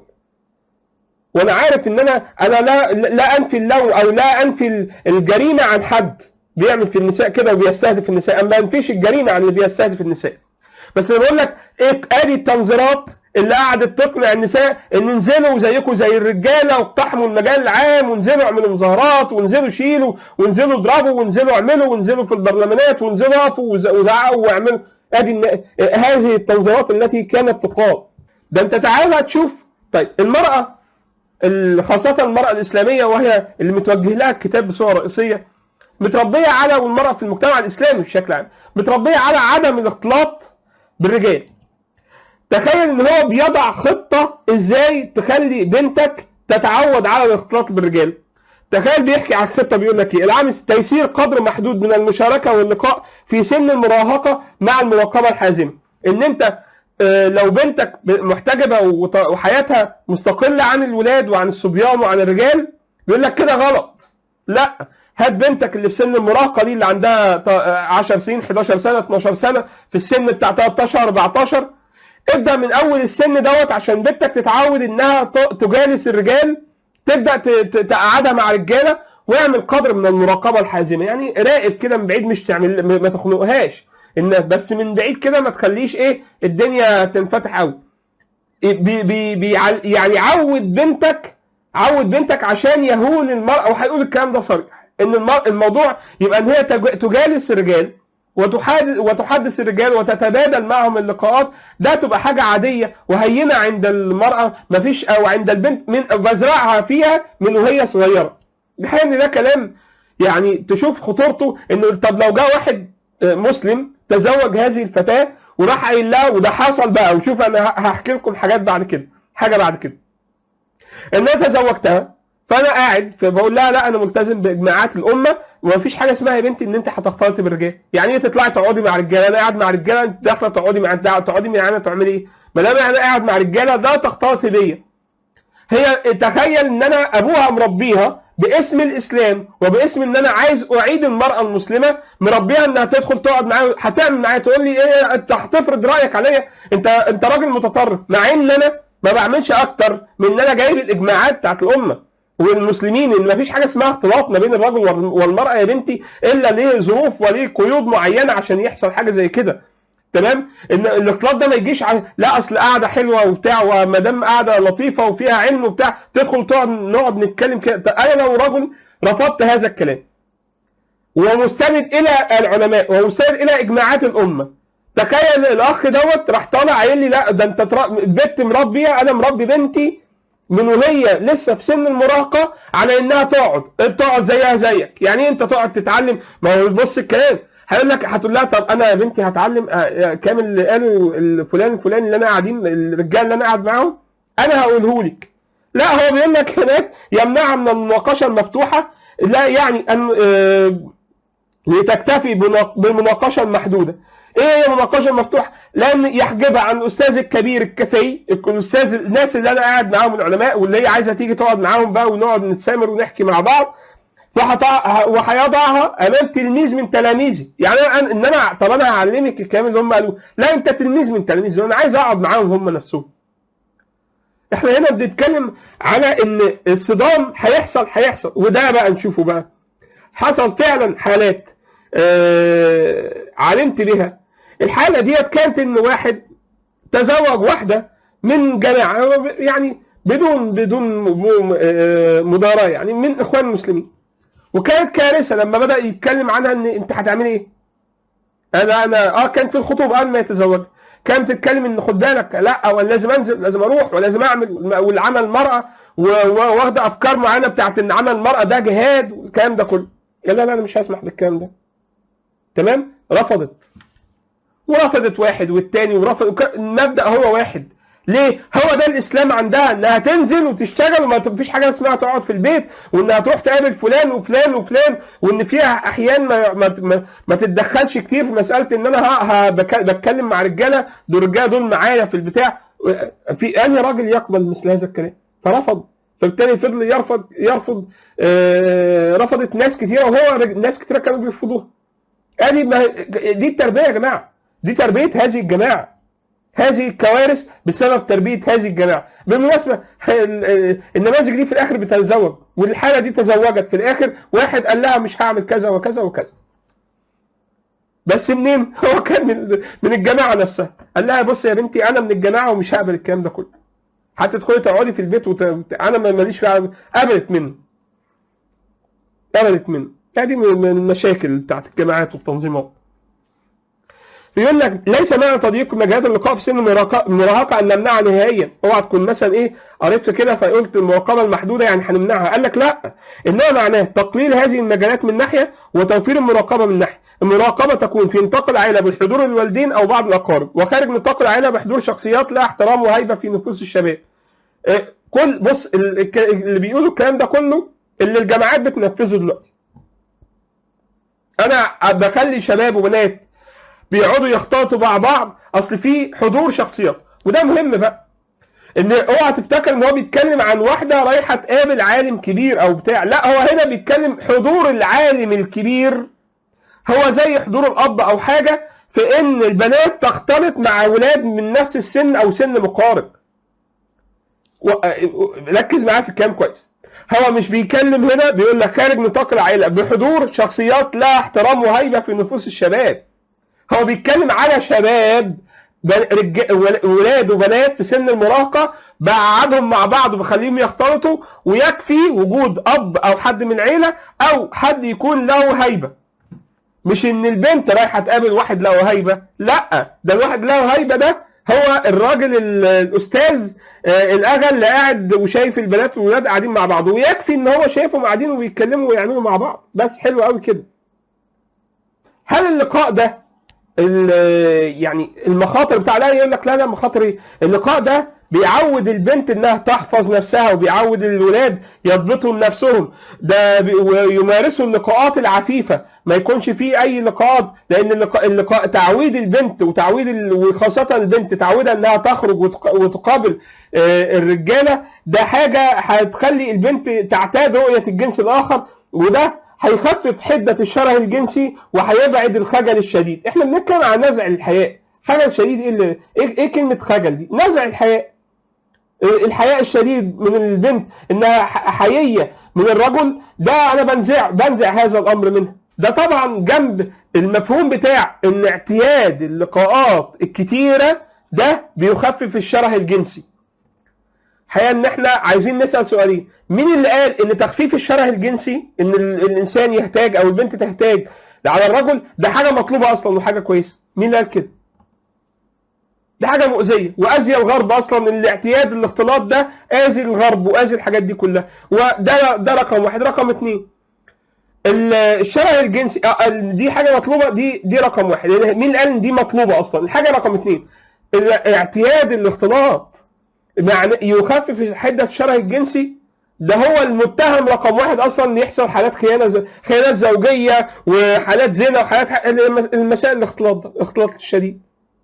وانا عارف ان انا انا لا لا انفي اللون او لا انفي الجريمه عن حد بيعمل في النساء كده وبيستهدف النساء انا ما انفيش الجريمه عن اللي بيستهدف النساء بس انا بقول لك ايه ادي التنظيرات اللي قعدت تقنع النساء ان انزلوا زيكم زي الرجاله واقتحموا المجال العام وانزلوا اعملوا مظاهرات وانزلوا شيلوا وانزلوا اضربوا وانزلوا اعملوا وانزلوا في البرلمانات وانزلوا اقفوا وز- وزعقوا واعملوا ادي الن- هذه التنظيرات التي كانت تقام ده انت تعالى تشوف طيب المراه ال- خاصة المرأة الإسلامية وهي اللي متوجه لها الكتاب بصورة رئيسية متربية على والمرأة في المجتمع الإسلامي بشكل عام متربية على عدم الاختلاط بالرجال تخيل ان هو بيضع خطة ازاي تخلي بنتك تتعود على الاختلاط بالرجال تخيل بيحكي عن الخطة بيقول لك ايه العام تيسير قدر محدود من المشاركة واللقاء في سن المراهقة مع المراقبة الحازمة ان انت آه، لو بنتك محتجبة وط- وحياتها مستقلة عن الولاد وعن الصبيان وعن الرجال بيقول لك كده غلط لا هات بنتك اللي في سن المراهقة دي اللي عندها ط- آه، 10 سنين 11 سنة 12 سنة في السن بتاع 13 14 ابدا من اول السن دوت عشان بنتك تتعود انها ت- تجالس الرجال تبدا ت- ت- تقعدها مع رجاله واعمل قدر من المراقبه الحازمه يعني راقب كده من بعيد مش تعمل ما تخنقهاش ان بس من بعيد كده ما تخليش ايه الدنيا تنفتح قوي بي بي بي يعني عود بنتك عود بنتك عشان يهون المرأة وهيقول الكلام ده صريح ان الموضوع يبقى ان هي تجالس الرجال وتحادث وتحدث الرجال وتتبادل معهم اللقاءات ده تبقى حاجة عادية وهينة عند المرأة مفيش أو عند البنت من بزرعها فيها من وهي صغيرة الحقيقة إن ده كلام يعني تشوف خطورته إنه طب لو جاء واحد مسلم تزوج هذه الفتاة وراح قايل لها وده حصل بقى وشوف أنا هحكي لكم حاجات بعد كده حاجة بعد كده إن أنا تزوجتها فانا قاعد فبقول لها لا انا ملتزم باجماعات الامه ومفيش حاجه اسمها يا بنتي ان انت هتختلطي بالرجال يعني ايه تطلعي تقعدي مع رجاله انا قاعد مع رجاله انت داخله تقعدي مع تقعدي معانا تعملي ايه ما دام انا قاعد مع رجاله لا تختلطي بيا هي تخيل ان انا ابوها مربيها باسم الاسلام وباسم ان انا عايز اعيد المراه المسلمه مربيها انها تدخل تقعد معايا هتعمل معايا تقول لي ايه انت هتفرض رايك عليا انت انت راجل متطرف مع ان انا ما بعملش اكتر من ان انا جايب الاجماعات بتاعت الامه والمسلمين ان مفيش حاجه اسمها اختلاط ما بين الرجل والمراه يا بنتي الا ليه ظروف وليه قيود معينه عشان يحصل حاجه زي كده تمام ان الاختلاط ده ما يجيش على لا اصل قاعده حلوه وبتاع وما دام قاعده لطيفه وفيها علم وبتاع تدخل تقعد نقعد نتكلم كده انا لو رجل رفضت هذا الكلام ومستند الى العلماء ومستند الى اجماعات الامه تخيل الاخ دوت راح طالع قايل لي لا ده انت بنت مربيه انا مربي بنتي من وهي لسه في سن المراهقه على انها تقعد تقعد زيها زيك يعني ايه انت تقعد تتعلم ما هو بص الكلام هيقول لك هتقول لها طب انا يا بنتي هتعلم كام اللي قالوا الفلان الفلاني اللي انا قاعدين الرجال اللي انا قاعد معاهم انا هقوله لك لا هو بيقول لك هناك يمنعها من المناقشه المفتوحه لا يعني ان لتكتفي بالمناقشه المحدوده ايه هي المناقشه المفتوحه؟ لان يحجبها عن الاستاذ الكبير الكفي الاستاذ الناس اللي انا قاعد معاهم العلماء واللي هي عايزه تيجي تقعد معاهم بقى ونقعد نتسامر ونحكي مع بعض وهيضعها امام تلميذ من تلاميذي يعني انا ان انا طب انا هعلمك الكلام اللي هم قالوه لا انت تلميذ من تلاميذي انا عايز اقعد معاهم هم نفسهم احنا هنا بنتكلم على ان الصدام هيحصل هيحصل وده بقى نشوفه بقى حصل فعلا حالات آه علمت بها الحاله ديت كانت ان واحد تزوج واحده من جماعه يعني بدون بدون مداراه يعني من اخوان المسلمين وكانت كارثه لما بدا يتكلم عنها ان انت هتعملي ايه؟ انا انا اه كان في الخطوبه قبل ما يتزوج كانت تتكلم ان خد بالك لا ولا لازم انزل لازم اروح ولازم اعمل والعمل المراه واخده افكار معينه بتاعت ان عمل المراه ده جهاد والكلام ده كله قال لا لا انا مش هسمح بالكلام ده تمام رفضت ورفضت واحد والتاني ورفض المبدا هو واحد ليه؟ هو ده الاسلام عندها انها تنزل وتشتغل وما فيش حاجه اسمها تقعد في البيت وانها تروح تقابل فلان وفلان وفلان وان فيها احيان ما, ما, ما, ما تتدخلش كتير في مساله ان انا ها بتكلم مع رجاله دول الرجاله دول معايا في البتاع في انهي راجل يقبل مثل هذا الكلام؟ فرفض فبالتالي فضل يرفض يرفض آه رفضت ناس كتيره وهو ناس كتيره كانوا بيرفضوها. ادي دي التربيه يا جماعه دي تربيه هذه الجماعه هذه الكوارث بسبب تربيه هذه الجماعه بالمناسبه النماذج دي في الاخر بتتزوج والحاله دي تزوجت في الاخر واحد قال لها مش هعمل كذا وكذا وكذا بس منين هو كان من من الجماعه نفسها قال لها بص يا بنتي انا من الجماعه ومش هقبل الكلام ده كله هتدخلي تقعدي في البيت وت... انا ماليش فيها قبلت منه قبلت منه هذه من المشاكل بتاعت الجماعات والتنظيمات بيقول لك ليس معنى تضييق مجالات اللقاء في سن المراهقه ان نمنعها نهائيا اوعى تكون مثلا ايه قريت كده فقلت المراقبه المحدوده يعني هنمنعها قال لك لا انما معناه تقليل هذه المجالات من ناحيه وتوفير المراقبه من ناحيه المراقبه تكون في نطاق العائله بحضور الوالدين او بعض الاقارب وخارج نطاق العائله بحضور شخصيات لها احترام وهيبه في نفوس الشباب كل بص اللي بيقولوا الكلام ده كله اللي الجامعات بتنفذه دلوقتي انا بخلي شباب وبنات بيقعدوا يختلطوا مع بعض اصل في حضور شخصيات وده مهم بقى ان اوعى تفتكر ان هو بيتكلم عن واحده رايحه تقابل عالم كبير او بتاع لا هو هنا بيتكلم حضور العالم الكبير هو زي حضور الاب او حاجه في ان البنات تختلط مع اولاد من نفس السن او سن مقارب ركز معايا في الكلام كويس هو مش بيتكلم هنا بيقول لك خارج نطاق العائله بحضور شخصيات لها احترام وهيبه في نفوس الشباب هو بيتكلم على شباب بل- رج- ول- ولاد وبنات في سن المراهقه بقعدهم مع بعض وبخليهم يختلطوا ويكفي وجود اب او حد من العيله او حد يكون له هيبه مش ان البنت رايحه تقابل واحد له هيبه لا ده الواحد له هيبه ده هو الراجل ال- الاستاذ آه، الاغا اللي قاعد وشايف البنات والولاد قاعدين مع بعض ويكفي ان هو شايفهم قاعدين وبيتكلموا ويعملوا مع بعض بس حلو قوي كده هل اللقاء ده ال- يعني المخاطر بتاع لا يقول لك لا لا مخاطر ايه اللقاء ده بيعود البنت انها تحفظ نفسها وبيعود الولاد يضبطوا نفسهم ده بي- ويمارسوا اللقاءات العفيفه ما يكونش فيه اي لقاءات لان اللقاء, اللقاء تعويد البنت وتعويد ال- وخاصه البنت تعودها انها تخرج وتق- وتقابل آه، الرجاله ده حاجه هتخلي البنت تعتاد رؤيه الجنس الاخر وده هيخفف حده الشره الجنسي وهيبعد الخجل الشديد احنا بنتكلم عن نزع الحياء خجل شديد ايه اللي ايه, إيه كلمه خجل دي نزع الحياء الحياء الشديد من البنت انها ح- حييه من الرجل ده انا بنزع بنزع هذا الامر منها ده طبعا جنب المفهوم بتاع ان اعتياد اللقاءات الكتيره ده بيخفف الشره الجنسي الحقيقه ان احنا عايزين نسال سؤالين مين اللي قال ان تخفيف الشره الجنسي ان ال- الانسان يحتاج او البنت تحتاج على الرجل ده حاجه مطلوبه اصلا وحاجه كويسه مين اللي قال كده دي حاجه مؤذيه واذي الغرب اصلا الاعتياد الاختلاط ده اذي الغرب واذي الحاجات دي كلها وده ده رقم واحد رقم اثنين ال- الشرع الجنسي آه، ال- دي حاجه مطلوبه دي دي رقم واحد لأن مين اللي قال ان دي مطلوبه اصلا الحاجه رقم اثنين اعتياد الاختلاط معنى يخفف حده الشرع الجنسي ده هو المتهم رقم واحد اصلا ان يحصل حالات خيانه ز... خيانات زوجيه وحالات زنا وحالات ح... الم- المسائل الاختلاط ده الاختلاط الشديد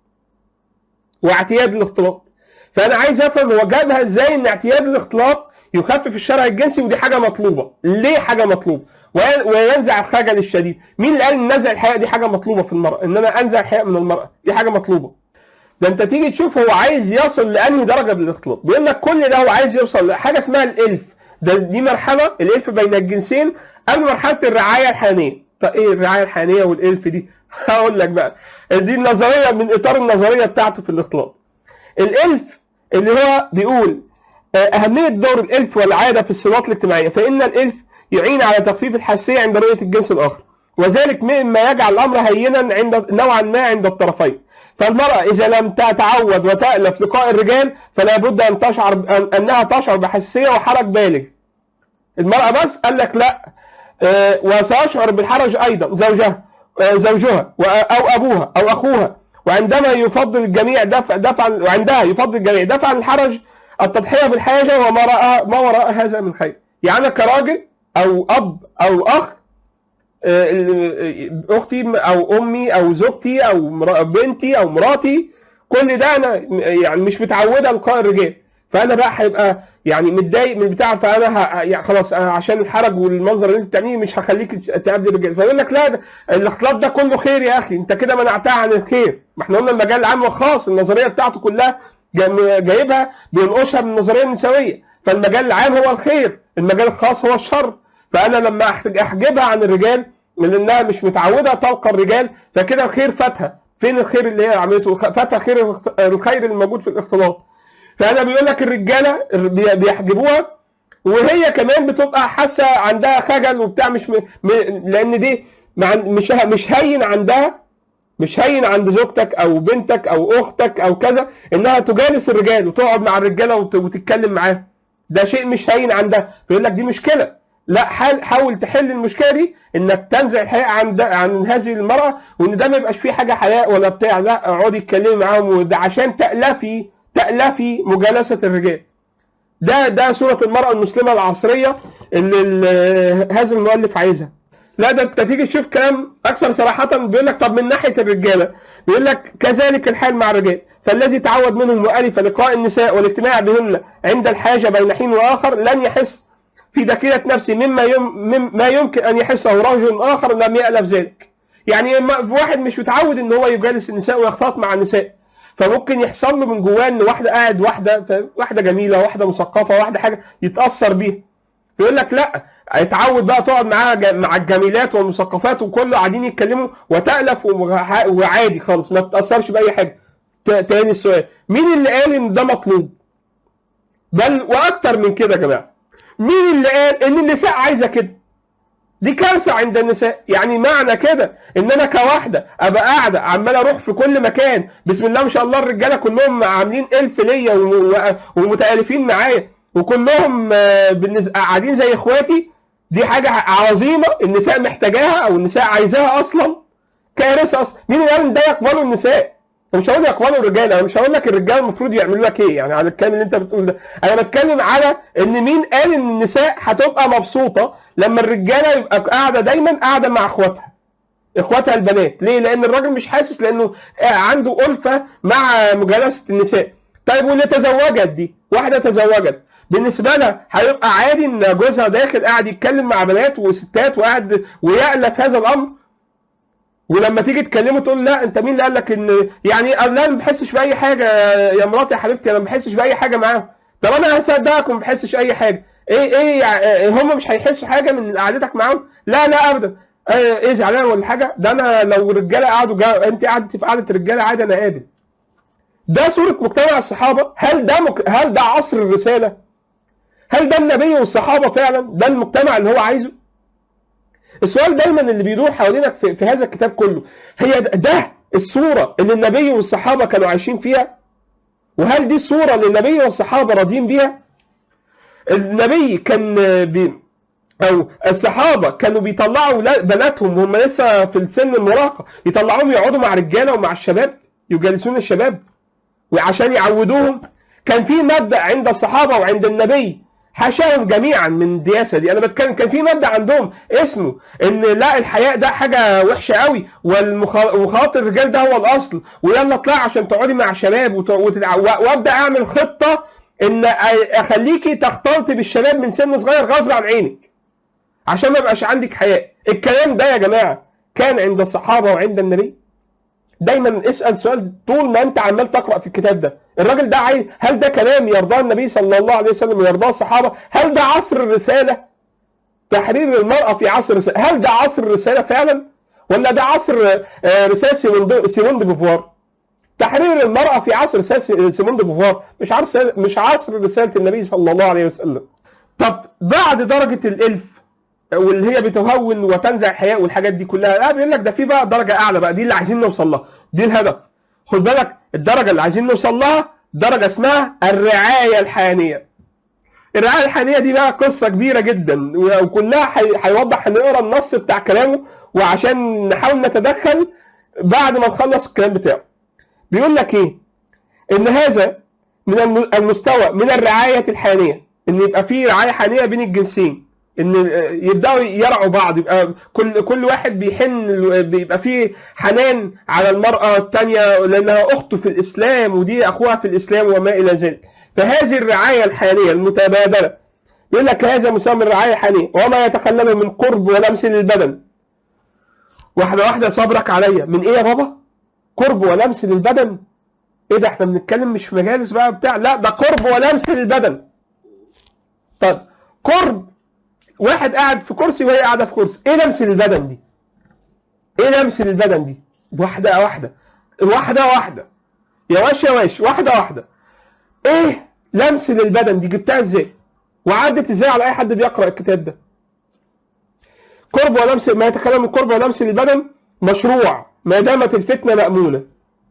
واعتياد الاختلاط فانا عايز افهم هو جابها ازاي ان اعتياد الاختلاط يخفف الشرع الجنسي ودي حاجه مطلوبه ليه حاجه مطلوبه وي- وينزع الخجل الشديد مين اللي قال ان نزع الحياء دي حاجه مطلوبه في المراه ان انا انزع الحياء من المراه دي حاجه مطلوبه ده انت تيجي تشوف هو عايز يصل لانهي درجه من الاختلاط بيقول لك كل ده هو عايز يوصل لحاجه اسمها الالف ده دي مرحله الالف بين الجنسين قبل مرحله الرعايه الحانيه طب ايه الرعايه الحانيه والالف دي هقول لك بقى دي النظريه من اطار النظريه بتاعته في الاختلاط الالف اللي هو بيقول آه، أهمية دور الإلف والعادة في الصلات الاجتماعية فإن الإلف يعين على تخفيف الحساسية عند رؤية الجنس الآخر وذلك مما يجعل الأمر هينا عند نوعا ما عند الطرفين فالمرأة إذا لم تتعود وتألف لقاء الرجال فلا بد أن تشعر أن- أنها تشعر بحساسية وحرج بالغ المرأة بس قال لك لا آه، وسيشعر بالحرج أيضا زوجها آه، زوجها و- أو أبوها أو أخوها وعندما يفضل الجميع دفع دفعا وعندها يفضل الجميع دفعا الحرج التضحية بالحاجة وما وراء ما وراء هذا من خير يعني أنا كراجل أو أب أو أخ آه، ال- آه، أختي أو أمي أو زوجتي أو مرا- بنتي أو مراتي كل ده أنا م- يعني مش متعودة لقاء الرجال فأنا بقى هيبقى يعني متضايق من البتاع فأنا ه... يعني خلاص أنا عشان الحرج والمنظر اللي أنت بتعمليه مش هخليك تقابل الرجال فيقول لك لا ده الاختلاط ده كله خير يا أخي أنت كده منعتها عن الخير ما احنا قلنا المجال العام والخاص النظرية بتاعته كلها جا- جايبها بينقشها من النظريه النسويه فالمجال العام هو الخير المجال الخاص هو الشر فانا لما أحت- احجبها عن الرجال من انها مش متعوده تلقى الرجال فكده الخير فاتها فين الخير اللي هي عملته فاتها خير الاخت- الخير الموجود في الاختلاط فانا بيقول لك الرجاله بي- بيحجبوها وهي كمان بتبقى حاسه عندها خجل وبتاع مش م... م... لان دي مع... مش ه- مش هين عندها مش هين عند زوجتك او بنتك او اختك او كذا انها تجالس الرجال وتقعد مع الرجاله وت- وتتكلم معاهم ده شيء مش هين عندها فيقول لك دي مشكله لا حال حاول تحل المشكله دي انك تنزع الحياء عن ده عن هذه المراه وان ده ما يبقاش فيه حاجه حياء ولا بتاع لا اقعدي اتكلمي معاهم وده عشان تالفي تالفي مجالسه الرجال ده ده صوره المراه المسلمه العصريه اللي ال- هذا المؤلف عايزها لا ده انت تيجي تشوف كلام اكثر صراحه بيقول لك طب من ناحيه الرجاله بيقول لك كذلك الحال مع الرجال فالذي تعود منهم والف لقاء النساء والاجتماع بهن عند الحاجه بين حين واخر لن يحس في ذاكره نفسه مما يم مما يمكن ان يحسه رجل اخر لم يالف ذلك يعني ما- واحد مش متعود ان هو يجالس النساء ويختلط مع النساء فممكن يحصل له من جواه ان واحده قاعد واحده ف- واحده جميله واحده مثقفه واحده حاجه يتاثر بيها يقول لك لا اتعود بقى تقعد معاها ج- مع الجميلات والمثقفات وكله قاعدين يتكلموا وتألف ومع- وعادي خالص ما تتأثرش بأي حاجة ت- تاني السؤال مين اللي قال ان ده مطلوب بل واكتر من كده يا جماعه مين اللي قال ان النساء عايزه كده دي كارثه عند النساء يعني معنى كده ان انا كواحده ابقى قاعده عمال اروح في كل مكان بسم الله ما شاء الله الرجاله كلهم عاملين الف ليا وم- و- ومتالفين معايا وكلهم آه، بالنس- قاعدين زي اخواتي دي حاجه عظيمه النساء محتاجاها او النساء عايزاها اصلا كارثه اصلا مين اللي قال ان ده يقبله النساء أنا مش هقول يقبلوا الرجاله انا مش هقول لك الرجاله المفروض يعملوا لك ايه يعني على الكلام اللي انت بتقول ده انا بتكلم على ان مين قال ان النساء هتبقى مبسوطه لما الرجاله يبقى قاعده دايما قاعده مع اخواتها اخواتها البنات ليه لان الراجل مش حاسس لانه عنده الفه مع مجالسه النساء طيب واللي تزوجت دي واحده تزوجت بالنسبه لها هيبقى عادي ان جوزها داخل قاعد يتكلم مع بنات وستات وقاعد ويألف هذا الامر ولما تيجي تكلمه تقول لا انت مين اللي قال لك ان يعني قال لا ما بحسش باي حاجه يا مراتي يا حبيبتي انا ما بحسش باي حاجه معاهم طب انا هصدقك وما بحسش اي حاجه ايه ايه يعني هم مش هيحسوا حاجه من قعدتك معاهم لا لا ابدا اه، ايه زعلان ولا حاجه ده انا لو رجاله قعدوا جا... انت قعدت في قعده رجاله عادي انا قابل ده صوره مجتمع الصحابه هل ده مك... هل ده عصر الرساله هل ده النبي والصحابه فعلا ده المجتمع اللي هو عايزه السؤال دايما اللي بيدور حوالينك في, في هذا الكتاب كله هي ده- ده الصورة اللي النبي والصحابة كانوا عايشين فيها وهل دي الصورة اللي النبي والصحابة راضيين بيها النبي كان بي او الصحابه كانوا بيطلعوا ولا- بناتهم وهم لسه في السن المراهقه يطلعوهم يقعدوا مع الرجاله ومع الشباب يجالسون الشباب وعشان يعودوهم كان في مبدا عند الصحابه وعند النبي حاشاهم جميعا من الدياسه دي انا بتكلم كان في مبدا عندهم اسمه ان لا الحياء ده حاجه وحشه قوي والمخا- ومخاطر الرجال ده هو الاصل ويلا اطلع عشان تقعدي مع شباب وت- وتدع- و- وابدا اعمل خطه ان أ- اخليكي تختلطي بالشباب من سن صغير غصب عن عينك عشان ما يبقاش عندك حياء الكلام ده يا جماعه كان عند الصحابه وعند النبي دايما اسال سؤال طول ما انت عمال تقرا في الكتاب ده الراجل ده عايز هل ده كلام يرضاه النبي صلى الله عليه وسلم ويرضاه الصحابه هل ده عصر الرساله تحرير المراه في عصر الرساله هل ده عصر الرساله فعلا ولا ده عصر آه، رساله سيمون دي- سيمون دي بوفوار تحرير المراه في عصر رساله سيمون دي بوفوار مش عصر مش عصر رساله النبي صلى الله عليه وسلم طب بعد درجه الالف واللي هي بتهون وتنزع الحياء والحاجات دي كلها لا بيقول لك ده في بقى درجه اعلى بقى دي اللي عايزين نوصل لها دي الهدف خد بالك الدرجه اللي عايزين نوصل لها درجه اسمها الرعايه الحانيه الرعايه الحانيه دي بقى قصه كبيره جدا وكلها حي- هيوضح هنقرا النص بتاع كلامه وعشان نحاول نتدخل بعد ما نخلص الكلام بتاعه بيقول لك ايه ان هذا من الم- المستوى من الرعايه الحانيه ان يبقى في رعايه حانيه بين الجنسين ان يبداوا يرعوا بعض يبقى كل كل واحد بيحن بيبقى فيه حنان على المراه الثانيه لانها اخته في الاسلام ودي اخوها في الاسلام وما الى ذلك فهذه الرعايه الحانيه المتبادله يقول لك هذا مسمى الرعايه الحانيه وما يتخلل من قرب ولمس للبدن واحده واحده صبرك عليا من ايه يا بابا قرب ولمس للبدن ايه ده احنا بنتكلم مش في مجالس بقى بتاع لا ده قرب ولمس للبدن طب قرب واحد قاعد في كرسي وهي قاعده في كرسي ايه لمس للبدن دي ايه لمس للبدن دي واحده واحده واحده واحده يا واش يا واش واحده واحده ايه لمس للبدن دي جبتها ازاي وعدت ازاي على اي حد بيقرا الكتاب ده قرب ولمس ما يتكلم من قرب ولمس للبدن مشروع ما دامت الفتنه مامونه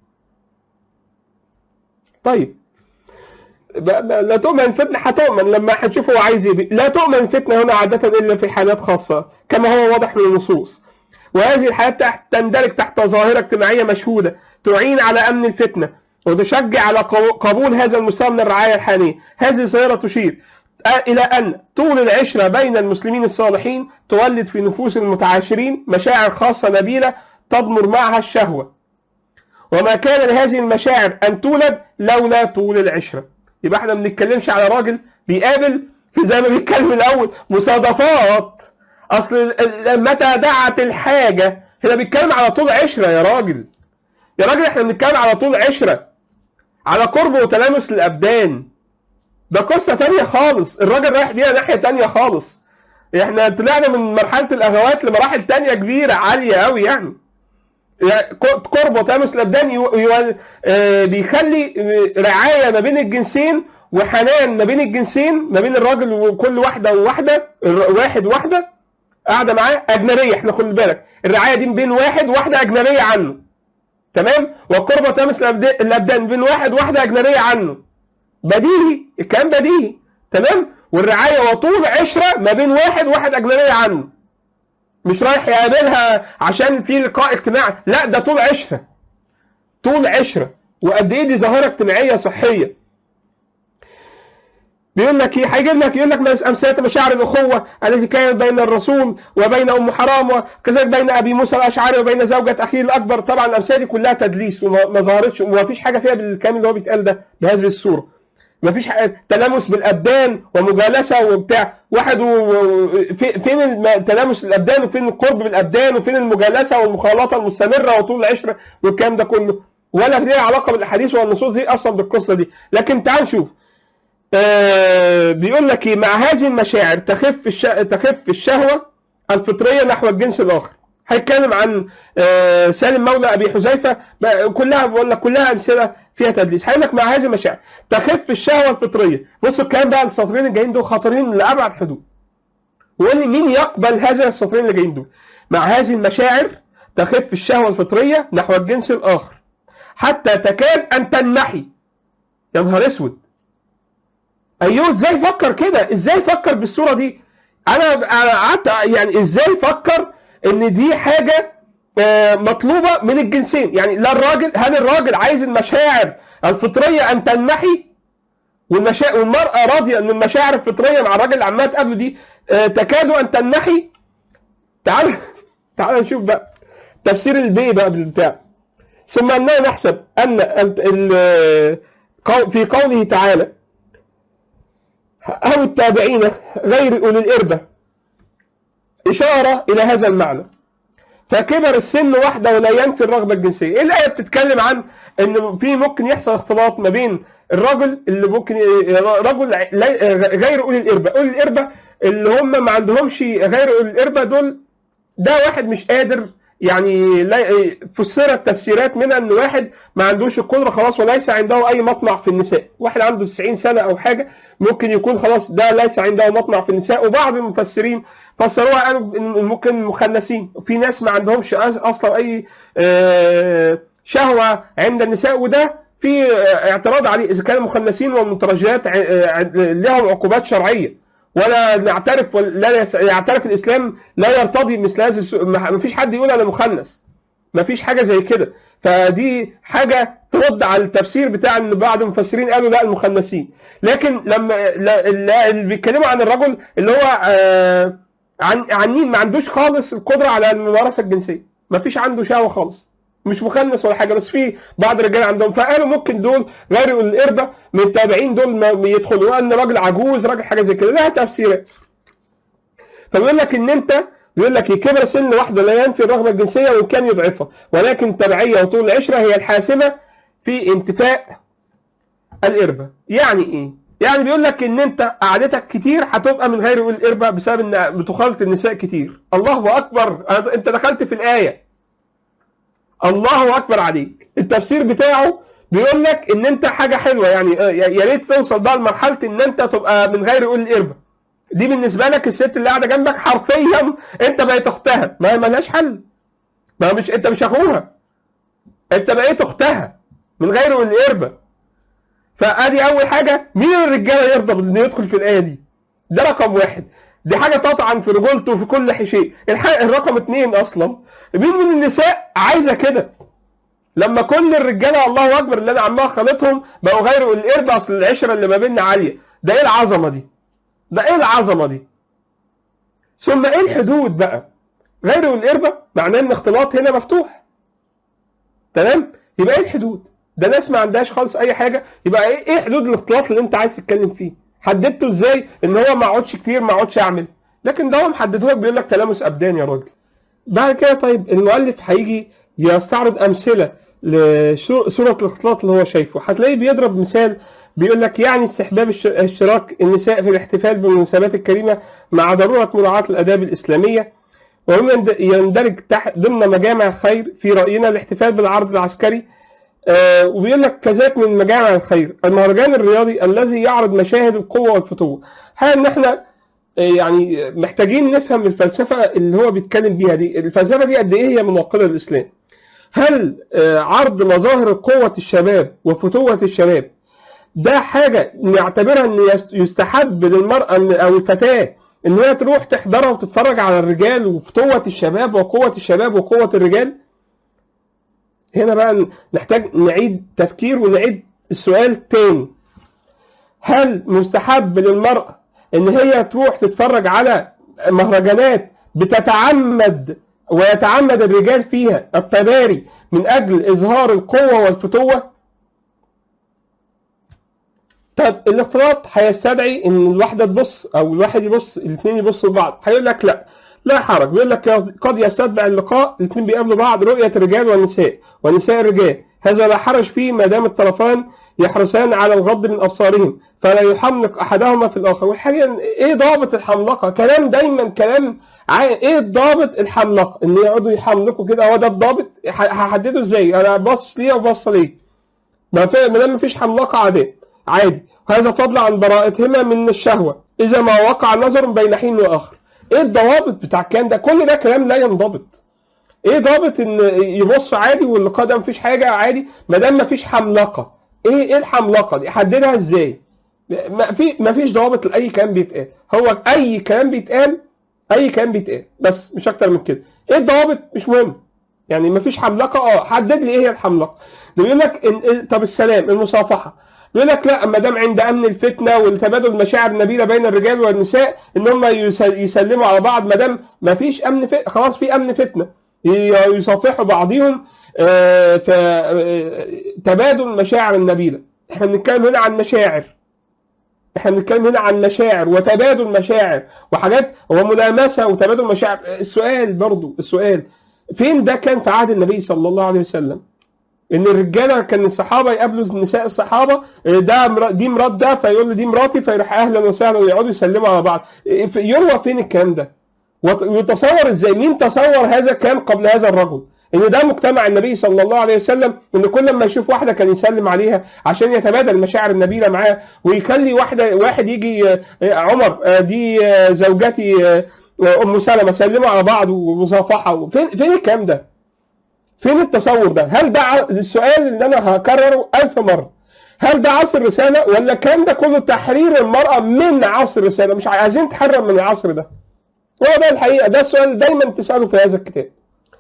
طيب ب- ب- لا تؤمن الفتنة هتؤمن لما هنشوف هو عايز ايه لا تؤمن الفتنة هنا عادة إلا في حالات خاصة كما هو واضح من النصوص وهذه الحالات تحت تندرج تحت ظاهرة اجتماعية مشهودة تعين على أمن الفتنة وتشجع على قبو- قبول هذا المسمى من الرعاية الحانية هذه الظاهرة تشير آه، إلى أن طول العشرة بين المسلمين الصالحين تولد في نفوس المتعاشرين مشاعر خاصة نبيلة تضمر معها الشهوة وما كان لهذه المشاعر أن تولد لولا طول العشرة يبقى احنا ما بنتكلمش على راجل بيقابل في زي ما بيتكلم الأول مصادفات أصل ال- ال- متى دعت الحاجة هنا بيتكلم على طول عشرة يا راجل يا راجل احنا بنتكلم على طول عشرة على قرب وتلامس الأبدان ده قصة تانية خالص الراجل رايح بيها ناحية تانية خالص احنا طلعنا من مرحله الاغوات لمراحل تانية كبيره عاليه قوي يعني يعني ك- قرب تامس الابدان يو- يو- آه، بيخلي آه، رعايه ما بين الجنسين وحنان ما بين الجنسين ما بين الراجل وكل واحده وواحده الر- واحد واحده قاعده معاه اجنبيه احنا خد بالك الرعايه دي بين واحد وواحده اجنبيه عنه تمام والقربة تامس الأبد- الابدان بين واحد وواحده اجنبيه عنه بديهي الكلام بديهي تمام والرعايه وطول عشره ما بين واحد وواحد اجنبيه عنه مش رايح يقابلها عشان في لقاء اجتماعي لا ده طول عشره طول عشره وقد ايه دي ظاهره اجتماعيه صحيه بيقول لك ايه هيجيب لك يقول لك مس- امثله مشاعر الاخوه التي كانت بين الرسول وبين ام حرام وكذلك بين ابي موسى الاشعري وبين زوجة اخيه الاكبر طبعا الامثله دي كلها تدليس وما ما ظهرتش وما فيش حاجه فيها بالكلام اللي هو بيتقال ده بهذه الصوره ما فيش حاجة- تلامس بالابدان ومجالسه وبتاع واحد و... و- في- فين الم- تلامس الابدان وفين القرب بالابدان وفين المجالسه والمخالطه المستمره وطول العشره والكلام ده كله ولا ليه علاقه بالاحاديث والنصوص دي اصلا بالقصه دي لكن تعال نشوف آه بيقول لك ايه مع هذه المشاعر تخف الش... تخف الشهوه الفطريه نحو الجنس الاخر هيتكلم عن آه سالم مولى ابي حذيفه بقى كلها بقول لك كلها امثله فيها تدليس هيقول لك مع هذه المشاعر تخف الشهوه الفطريه بص الكلام بقى السطرين الجايين دول خطرين لابعد حدود ويقول لي مين يقبل هذا السطرين اللي جايين دول مع هذه المشاعر تخف الشهوه الفطريه نحو الجنس الاخر حتى تكاد ان تنمحي يا نهار اسود ايوه ازاي فكر كده ازاي فكر بالصوره دي انا أنا قعدت يعني ازاي فكر ان دي حاجه آه، مطلوبه من الجنسين يعني لا الراجل هل الراجل عايز المشاعر الفطريه ان تنمحي والمشا... والمراه راضيه ان المشاعر الفطريه مع الراجل اللي عماله تقابله دي آه، تكاد ان تنمحي تعال تعال نشوف بقى تفسير البي بقى بالبتاع ثم اننا نحسب ان ال- ال- قو- في قوله تعالى أو التابعين غير أولي الإربة إشارة إلى هذا المعنى فكبر السن وحده ولا ينفي الرغبة الجنسية إيه الآية بتتكلم عن إن في ممكن يحصل اختلاط ما بين الرجل اللي ممكن رجل لا- غير أولي الإربة أولي الإربة اللي هم ما عندهمش غير أولي الإربة دول ده واحد مش قادر يعني لا- فسرت تفسيرات منها ان واحد ما عندوش القدره خلاص وليس عنده اي مطمع في النساء، واحد عنده 90 سنه او حاجه ممكن يكون خلاص ده ليس عنده مطمع في النساء وبعض المفسرين فسروها قالوا إن ممكن مخنثين وفي ناس ما عندهمش أس- اصلا اي آه، شهوه عند النساء وده في آه، اعتراض عليه اذا كان المخنثين والمترجلات ع- آه، لهم عقوبات شرعيه ولا نعترف ولا لا يس- يعترف الاسلام لا يرتضي مثل هذه الس- ما ما فيش حد يقول انا مخنث ما فيش حاجه زي كده فدي حاجه ترد على التفسير بتاع ان بعض المفسرين قالوا لا المخنثين لكن لما لا- لا- اللي بيتكلموا عن الرجل اللي هو آه، عن عنين ما عندوش خالص القدره على الممارسه الجنسيه ما فيش عنده شهوه خالص مش مخنث ولا حاجه بس في بعض الرجال عندهم فقالوا ممكن دول غير القربه من التابعين دول ما ما يدخلوا ان راجل عجوز راجل حاجه زي كده لها تفسيرات فبيقول لك ان انت بيقول لك كبر سن واحده لا ينفي الرغبه الجنسيه وان كان يضعفها ولكن التبعيه وطول العشره هي الحاسمه في انتفاء القربه يعني ايه يعني بيقول لك ان انت قعدتك كتير هتبقى من غير القربه بسبب ان بتخالط النساء كتير الله اكبر انت دخلت في الايه الله اكبر عليك التفسير بتاعه بيقول لك ان انت حاجه حلوه يعني آه، يا ريت توصل بقى لمرحله ان انت تبقى من غير اولي القربه دي بالنسبه لك الست اللي قاعده جنبك حرفيا انت بقيت اختها ما ملهاش حل ما مش انت مش اخوها انت بقيت اختها من غير اولي القربه فادي اول حاجه مين الرجاله يرضى انه يدخل في الايه دي ده رقم واحد دي حاجه تطعن في رجولته وفي كل شيء الح- الرقم اتنين اصلا مين من النساء عايزه كده لما كل الرجاله الله اكبر اللي انا عمال خالطهم بقوا غير القرب اصل العشره اللي ما بيننا عاليه ده ايه العظمه دي ده ايه العظمه دي ثم ايه الحدود بقى غير القربة معناه ان الاختلاط هنا مفتوح تمام يبقى ايه الحدود ده ناس ما عندهاش خالص اي حاجه يبقى ايه ايه حدود الاختلاط اللي انت عايز تتكلم فيه حددته ازاي ان هو ما اقعدش كتير ما اقعدش اعمل لكن ده هو محدده لك بيقول لك تلامس ابدان يا راجل بعد كده طيب المؤلف هيجي يستعرض امثله لصوره الاختلاط اللي هو شايفه هتلاقيه بيضرب مثال بيقول لك يعني استحباب الش- اشتراك النساء في الاحتفال بالمناسبات الكريمة مع ضرورة مراعاة الآداب الإسلامية ومما يند- يندرج تحت ضمن مجامع الخير في رأينا الاحتفال بالعرض العسكري آه، وبيقول لك كذلك من مجامع الخير المهرجان الرياضي الذي يعرض مشاهد القوة والفتوة هل ان احنا آه، يعني محتاجين نفهم الفلسفة اللي هو بيتكلم بيها دي الفلسفة دي قد ايه هي مناقضة للإسلام هل آه، عرض مظاهر قوة الشباب وفتوة الشباب ده حاجة نعتبرها ان يست- يستحب للمرأة إن- او الفتاة ان هي تروح تحضرها وتتفرج على الرجال وفتوة الشباب وقوة الشباب وقوة الرجال هنا بقى نحتاج نعيد تفكير ونعيد السؤال تاني هل مستحب للمرأة ان هي تروح تتفرج على مهرجانات بتتعمد ويتعمد الرجال فيها التباري من اجل اظهار القوة والفتوة طب الاختلاط هيستدعي ان الواحده تبص او الواحد يبص الاثنين يبصوا لبعض هيقول لك لا لا حرج بيقول لك قد يستتبع اللقاء الاثنين بيقابلوا بعض رؤيه الرجال والنساء ونساء الرجال هذا لا حرج فيه ما دام الطرفان يحرصان على الغض من ابصارهم فلا يحملق احدهما في الاخر والحاجه ايه ضابط الحملقه كلام دايما كلام عا- ايه ضابط الحملقه ان يقعدوا يحملقوا كده هو ده الضابط ه- هحدده ازاي انا باصص ليه وباصص ليه ما في ما دام مفيش حملقه عادي عادي وهذا فضلا عن براءتهما من الشهوه اذا ما وقع نظر بين حين واخر ايه الضوابط بتاع الكلام ده كل ده كلام لا ينضبط ايه ضابط ان يبص عادي واللقاء ده مفيش حاجه عادي ما دام مفيش حملقه ايه ايه الحملقه دي حددها ازاي ما في مفيش ضوابط لاي كلام بيتقال هو اي كلام بيتقال اي كلام بيتقال بس مش اكتر من كده ايه الضوابط مش مهم يعني مفيش حملقه اه حدد لي ايه هي الحملقه ده بيقول لك إن طب السلام المصافحه بيقول لك لا ما دام عند امن الفتنه والتبادل المشاعر النبيله بين الرجال والنساء ان هم يس- يسلموا على بعض ما دام ما فيش امن فتنة خلاص في امن فتنه ي- يصافحوا بعضهم آه، ف آه، تبادل مشاعر النبيله احنا بنتكلم هنا عن مشاعر احنا بنتكلم هنا عن مشاعر وتبادل مشاعر وحاجات وملامسه وتبادل مشاعر السؤال برضو السؤال فين ده كان في عهد النبي صلى الله عليه وسلم ان الرجاله كان الصحابه يقابلوا نساء الصحابه ده مر- دي مرات ده فيقول له دي مراتي فيروح اهلا وسهلا ويقعدوا يسلموا على بعض في- يروى فين الكلام ده وت- ويتصور ازاي مين تصور هذا كان قبل هذا الرجل ان ده مجتمع النبي صلى الله عليه وسلم ان كل ما يشوف واحده كان يسلم عليها عشان يتبادل المشاعر النبيله معاه ويخلي واحده واحد يجي آه، آه، عمر آه، دي آه، زوجتي آه، آه، ام سلمه سلموا على بعض ومصافحه فين فين الكلام ده؟ فين التصور ده؟ هل ده ع- السؤال اللي انا هكرره ألف مره هل ده عصر رساله ولا كان ده كله تحرير المراه من عصر رساله؟ مش عايزين تحرر من العصر ده. هو ده الحقيقه ده السؤال اللي دايما تساله في هذا الكتاب.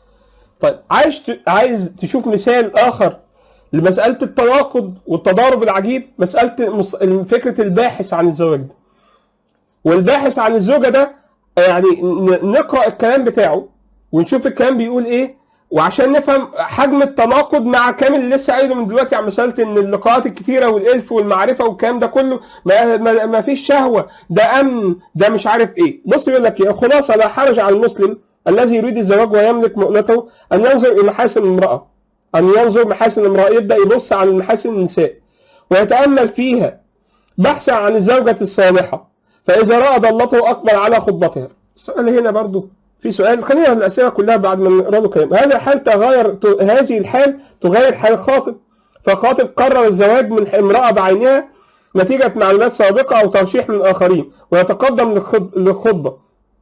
طيب عايز ت- عايز تشوف مثال اخر لمساله التناقض والتضارب العجيب مساله مص- فكره الباحث عن الزواج ده. والباحث عن الزوجه ده يعني ن- نقرا الكلام بتاعه ونشوف الكلام بيقول ايه وعشان نفهم حجم التناقض مع كامل اللي لسه قايله من دلوقتي عن مساله ان اللقاءات الكتيره والالف والمعرفه والكلام ده كله ما, ما, ما فيش شهوه ده امن ده مش عارف ايه بص يقول لك يا خلاصه لا حرج على المسلم الذي يريد الزواج ويملك مؤنته ان ينظر الى محاسن المراه ان ينظر محاسن المراه يبدا يبص على محاسن النساء ويتامل فيها بحثا عن الزوجه الصالحه فاذا راى ضلته اقبل على خطبتها السؤال هنا برضو في سؤال خلينا الاسئله كلها بعد ما نقرا له كلام هذا حال تغير ت- هذه الحال تغير حال الخاطب فالخاطب قرر الزواج من امراه بعينها نتيجه معلومات سابقه او ترشيح من اخرين ويتقدم للخط- للخطبه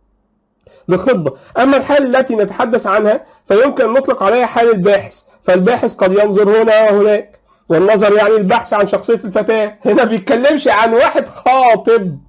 للخطبه اما الحال التي نتحدث عنها فيمكن ان نطلق عليها حال الباحث فالباحث قد ينظر هنا وهناك والنظر يعني البحث عن شخصيه الفتاه هنا بيتكلمش عن واحد خاطب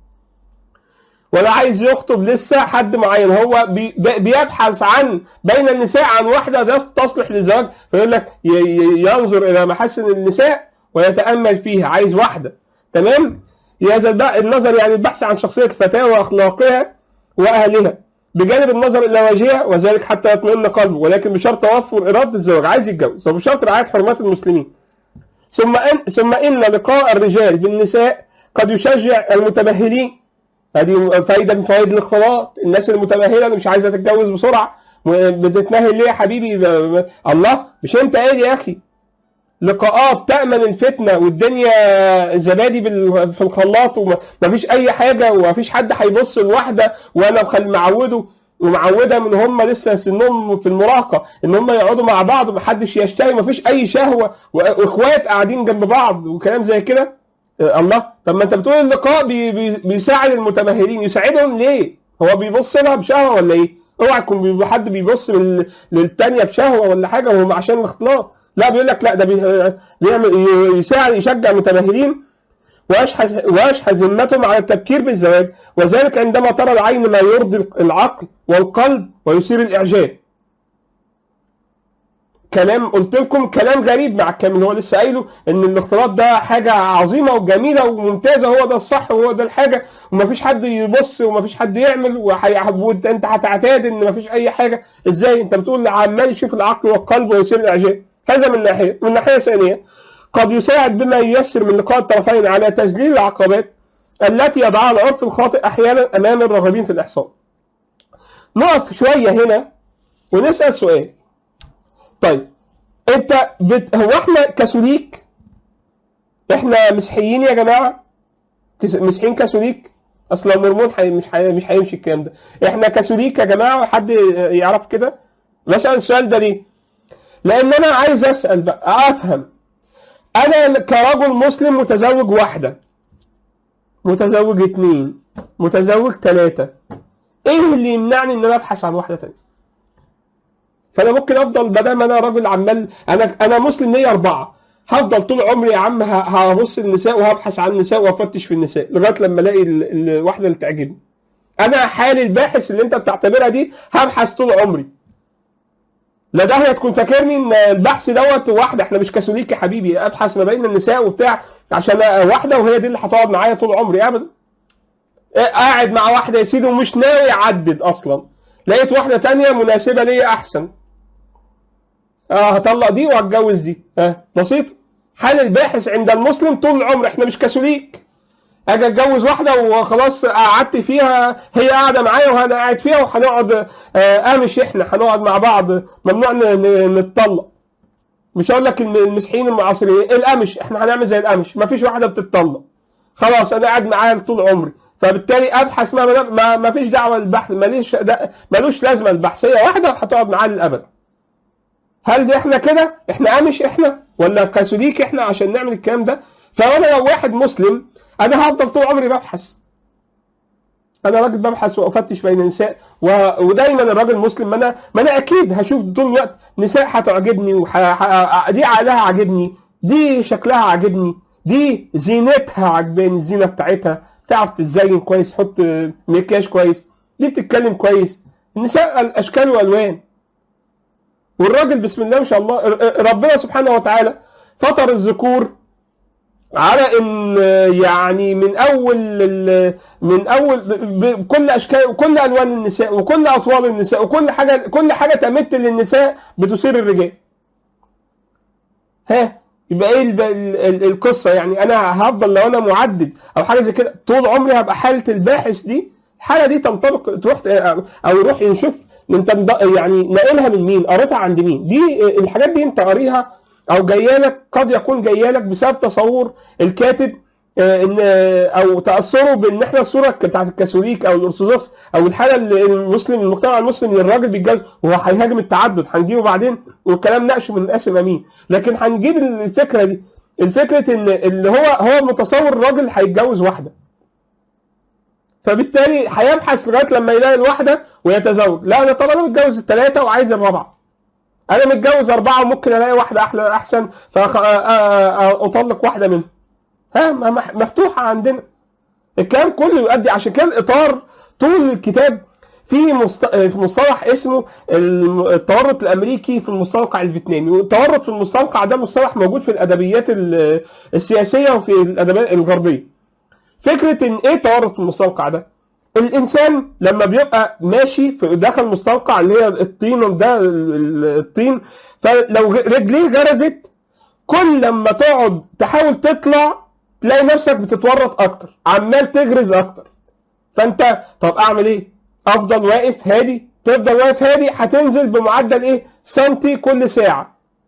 ولا عايز يخطب لسه حد معين هو بي بي- بيبحث عن بين النساء عن واحده ده تصلح للزواج فيقول لك ي- ي- ينظر الى محاسن النساء ويتامل فيها عايز واحده تمام هذا بقى النظر يعني البحث عن شخصيه الفتاه واخلاقها واهلها بجانب النظر الى وجهها وذلك حتى يطمئن قلبه ولكن بشرط توفر اراده الزواج عايز يتجوز وبشرط رعايه حرمات المسلمين ثم ان ثم ان لقاء الرجال بالنساء قد يشجع المتبهلين هذه فايده من فوائد الاختلاط الناس المتبهله اللي مش عايزه تتجوز بسرعه بتتمهل ليه يا حبيبي ب- ب- الله مش انت قايل يا اخي لقاءات تأمن الفتنة والدنيا زبادي بال- في الخلاط ومفيش أي حاجة ومفيش حد هيبص لواحدة وأنا مخل- معوده ومعودة من هم لسه سنهم في المراهقة إن هم يقعدوا مع بعض ومحدش يشتهي مفيش أي شهوة وإخوات قاعدين جنب بعض وكلام زي كده آه، الله طب ما أنت بتقول اللقاء بي بي بيساعد المتمهلين يساعدهم ليه؟ هو بيبص لها بشهوة ولا إيه؟ اوعى يكون بيبقى حد بيبص لل- للتانية بشهوة ولا حاجة وهم عشان الاختلاط لا بيقول لك لا ده بي- بيعمل يساعد يشجع المتمهلين ويشحذ ويشحذ همتهم على التبكير بالزواج وذلك عندما ترى العين ما يرضي العقل والقلب ويثير الاعجاب كلام قلت لكم كلام غريب مع الكامل هو لسه قايله ان الاختلاط ده حاجه عظيمه وجميله وممتازه هو ده الصح وهو ده الحاجه ومفيش حد يبص ومفيش حد يعمل وحي- وانت انت هتعتاد ان مفيش اي حاجه ازاي انت بتقول عمال يشوف العقل والقلب ويثير الاعجاب هذا من ناحيه من ناحيه ثانيه قد يساعد بما ييسر من لقاء الطرفين على تذليل العقبات التي يضعها العرف الخاطئ احيانا امام الراغبين في الاحصان نقف شويه هنا ونسال سؤال طيب انت بت... هو احنا كاثوليك احنا مسيحيين يا جماعه كس- مسيحيين كاثوليك اصل لو مرمون حي... مش حي... مش هيمشي الكلام ده احنا كاثوليك يا جماعه حد يعرف كده مثلا السؤال ده ليه لان انا عايز اسال بقى افهم انا كرجل مسلم متزوج واحده متزوج اتنين متزوج ثلاثه ايه اللي يمنعني ان انا ابحث عن واحده تانية فانا ممكن افضل بدل ما انا راجل عمال انا انا مسلم ليا اربعه هفضل طول عمري يا عم ه- هبص النساء وهبحث عن النساء وافتش في النساء لغايه لما الاقي ال- الواحده اللي تعجبني انا حالي الباحث اللي انت بتعتبرها دي هبحث طول عمري لا ده هتكون فاكرني ان البحث دوت واحده احنا مش كاثوليك يا حبيبي ابحث ما بين النساء وبتاع عشان واحده وهي دي اللي هتقعد معايا طول عمري ابدا قاعد مع واحده يا سيدي ومش ناوي اعدد اصلا لقيت واحده تانية مناسبه ليا احسن اه هطلق دي وهتجوز دي اه بسيط حال الباحث عند المسلم طول العمر احنا مش كاثوليك اجي اتجوز واحده وخلاص قعدت فيها هي قاعده معايا وانا قاعد فيها وهنقعد آه مش احنا هنقعد مع بعض ممنوع ن- ن- نتطلق مش هقول لك الم- المسيحيين المعاصرين الامش احنا هنعمل زي الامش مفيش واحده بتتطلق خلاص انا قاعد معاها طول عمري فبالتالي ابحث ما ما, ما فيش دعوه للبحث ماليش دا- ملوش لازمه البحث هي واحده هتقعد معاها للابد هل دي احنا كده احنا امش احنا ولا كاثوليك احنا عشان نعمل الكلام ده فانا لو واحد مسلم انا هفضل طول عمري ببحث انا راجل ببحث وافتش بين النساء و... ودايما الراجل مسلم ما انا ما انا اكيد هشوف طول الوقت نساء هتعجبني وح... ح... دي عقلها عاجبني دي شكلها عاجبني دي زينتها عجباني الزينه بتاعتها بتعرف تتزين كويس تحط مكياج كويس دي بتتكلم كويس النساء الاشكال والوان والراجل بسم الله ما شاء الله ربنا سبحانه وتعالى فطر الذكور على ان يعني من اول ال- من اول ب- ب- كل اشكال كل الوان النساء وكل اطوال النساء وكل حاجه كل حاجه تمت للنساء بتثير الرجال ها يبقى ايه الب- ال- ال- القصه يعني انا هفضل لو انا معدد او حاجه زي كده طول عمري هبقى حاله الباحث دي الحاله دي تنطبق تروح او يروح يشوف انت مض- يعني ناقلها من مين قريتها عند مين دي الحاجات دي انت قاريها او جايه لك قد يكون جايه لك بسبب تصور الكاتب آه، ان او تاثره بان احنا الصوره بتاعت الكاثوليك او الارثوذكس او الحاله اللي المسلم المجتمع المسلم اللي الراجل بيتجوز وهو هيهاجم التعدد هنجيبه بعدين والكلام ناقشه من قاسم امين لكن هنجيب الفكره دي الفكره ان اللي هو هو متصور الراجل هيتجوز واحده فبالتالي هيبحث لغايه لما يلاقي الواحده ويتزوج لا انا طالما متجوز الثلاثه وعايز الرابعه انا متجوز اربعه وممكن الاقي واحده احلى احسن فاطلق واحده منهم ها ما- مح- مفتوحه عندنا الكلام كله يؤدي عشان كده الاطار طول الكتاب في مست... في مصطلح اسمه الم- التورط الامريكي في المستنقع الفيتنامي والتورط في المستنقع ده مصطلح موجود في الادبيات ال- السياسيه وفي الادبيات الغربيه فكره ان ايه تورط في المستنقع ده الانسان لما بيبقى ماشي في داخل مستنقع اللي هي الطين ده ال- ال- الطين فلو رجليه غرزت كل لما تقعد تحاول تطلع تلاقي نفسك بتتورط اكتر عمال تغرز اكتر فانت طب اعمل ايه افضل واقف هادي تفضل واقف هادي هتنزل بمعدل ايه سنتي كل ساعه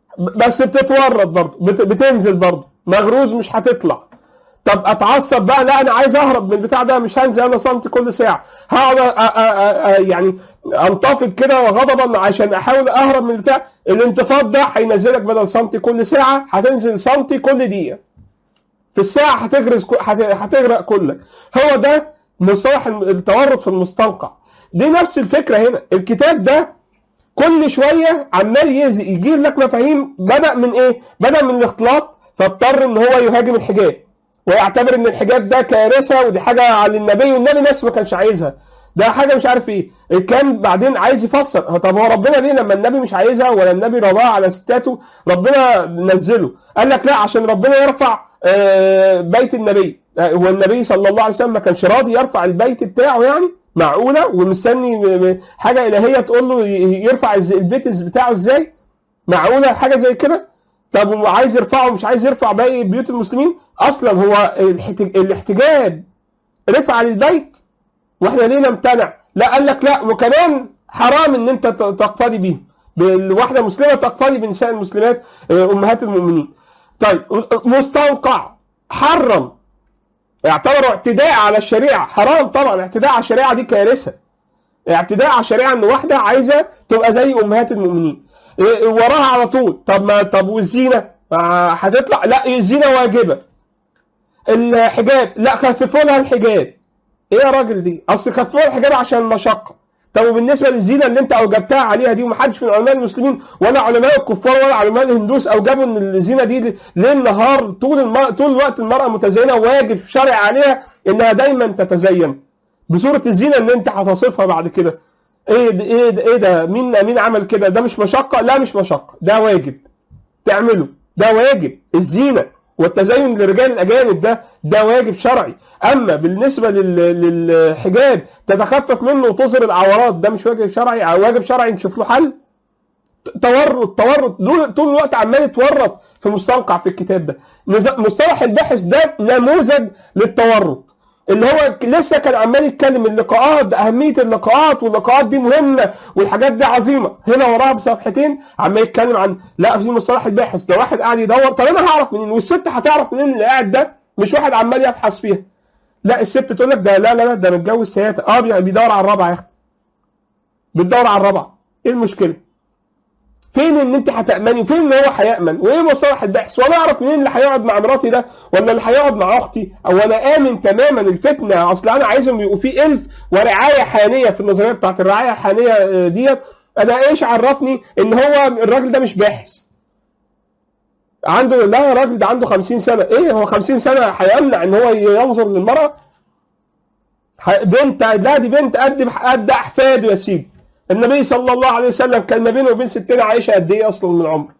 بس بتتورط برضه بت- بتنزل برضه مغروز مش هتطلع طب اتعصب بقى لا انا عايز اهرب من البتاع ده مش هنزل انا سنتي كل ساعه هقعد أ- أ- أ- أ- يعني انتفض كده غضبا عشان احاول اهرب من البتاع الانتفاض ده هينزلك بدل سنتي كل ساعه هتنزل سنتي كل دقيقه في الساعه هتغرز كو- هت- هتغرق كلك هو ده مصطلح الم- التورط في المستنقع دي نفس الفكره هنا الكتاب ده كل شويه عمال يز- يجيب لك مفاهيم بدا من ايه بدا من الاختلاط فاضطر ان هو يهاجم الحجاب ويعتبر ان الحجاب ده كارثه ودي حاجه على النبي والنبي نفسه ما كانش عايزها ده حاجه مش عارف ايه كان بعدين عايز يفسر هو طب هو ربنا ليه لما النبي مش عايزها ولا النبي رضاها على ستاته ربنا نزله قال لك لا عشان ربنا يرفع آه، بيت النبي آه، هو النبي صلى الله عليه وسلم ما كانش راضي يرفع البيت بتاعه يعني معقوله ومستني م- م- حاجه الهيه تقول له ي- يرفع الز- البيت بتاعه ازاي معقوله حاجه زي كده طب هو عايز يرفعه مش عايز يرفع باقي بيوت المسلمين اصلا هو الاحت- الاحتجاب رفع للبيت واحنا ليه نمتنع لا قال لك لا وكمان حرام ان انت ت- تقتدي بيهم بالواحده مسلمه تقتدي بنساء المسلمات آه، امهات المؤمنين طيب مستنقع حرم اعتبروا اعتداء على الشريعه حرام طبعا اعتداء على الشريعه دي كارثه اعتداء على الشريعه ان واحده عايزه تبقى زي امهات المؤمنين إيه، وراها على طول طب ما طب والزينه ما هتطلع لا الزينه واجبه الحجاب لا خففوا لها الحجاب ايه يا راجل دي اصل خففوا لها الحجاب عشان المشقه طب وبالنسبه للزينه اللي انت اوجبتها عليها دي ومحدش من علماء المسلمين ولا علماء الكفار ولا علماء الهندوس اوجبوا ان الزينه دي ليل نهار طول الم... طول الوقت المراه متزينه واجب شرعي عليها انها دايما تتزين بصوره الزينه اللي انت هتصفها بعد كده ايه ده ايه ده ايه ده مين مين عمل كده ده مش مشقه لا مش مشقه ده واجب تعمله ده واجب الزينه والتزين للرجال الاجانب ده ده واجب شرعي اما بالنسبه لل- للحجاب تتخفف منه وتظهر العورات ده مش واجب شرعي او واجب شرعي نشوف له حل تورط تورط دول طول الوقت عمال يتورط في مستنقع في الكتاب ده نز- مصطلح الباحث ده نموذج للتورط اللي هو لسه كان عمال يتكلم اللقاءات ده اهميه اللقاءات واللقاءات دي مهمه والحاجات دي عظيمه هنا وراها بصفحتين عمال يتكلم عن لا في مصطلح الباحث ده واحد قاعد يدور طب انا هعرف منين والست هتعرف منين اللي قاعد ده مش واحد عمال يبحث فيها لا الست تقول لك ده لا لا لا ده متجوز سياده اه بي- بيدور على الرابعه يا اختي بتدور على الرابعه ايه المشكله فين ان انت هتامني وفين ان هو هيامن وايه مصالح البحث وانا اعرف منين اللي هيقعد مع مراتي ده ولا اللي هيقعد مع اختي او انا امن تماما الفتنه اصل انا عايزهم يبقوا في الف ورعايه حانيه في النظريه بتاعت الرعايه الحانيه آه، ديت انا ايش عرفني ان هو الراجل ده مش باحث عنده لا يا راجل ده عنده 50 سنه ايه هو 50 سنه هيمنع ان هو ينظر للمراه ح- بنت لا دي بنت قد قد احفاده يا سيدي النبي صلى الله عليه وسلم كان ما بينه وبين ستنا عائشه قد ايه اصلا من العمر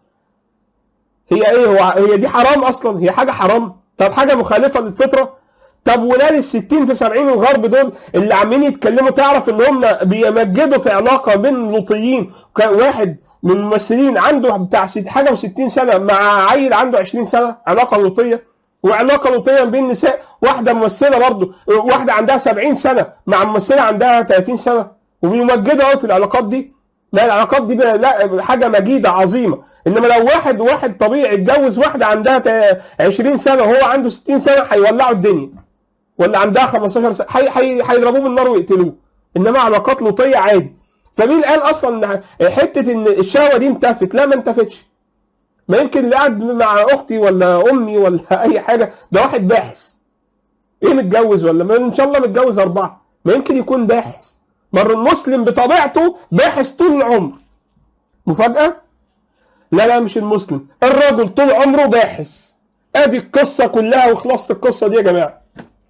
هي ايه هو هي دي حرام اصلا هي حاجه حرام طب حاجه مخالفه للفطره طب ولاد ال 60 في 70 الغرب دول اللي عمالين يتكلموا تعرف ان هم بيمجدوا في علاقه بين اللوطيين كان واحد من الممثلين عنده بتاع ست- حاجه و60 سنه مع عيل عنده 20 سنه علاقه لوطيه وعلاقه لوطيه بين نساء واحده ممثله برضه واحده عندها 70 سنه مع ممثله عندها 30 سنه وبيمجدوا قوي في العلاقات دي لا العلاقات دي بقى- لا حاجه مجيده عظيمه انما لو واحد واحد طبيعي اتجوز واحده عندها تا- 20 سنه وهو عنده 60 سنه هيولعوا الدنيا ولا عندها 15 سنه هي- هي- هيضربوه بالنار ويقتلوه انما علاقات لوطيه عادي فمين قال اصلا ان حته ان الشهوه دي انتفت لا ما انتفتش ما يمكن اللي قاعد مع اختي ولا امي ولا اي حاجه ده واحد باحث ايه متجوز ولا ما ان شاء الله متجوز اربعه ما يمكن يكون باحث مر المسلم بطبيعته باحث طول العمر مفاجاه لا لا مش المسلم الرجل طول عمره باحث ادي القصه كلها وخلاصه القصه دي يا جماعه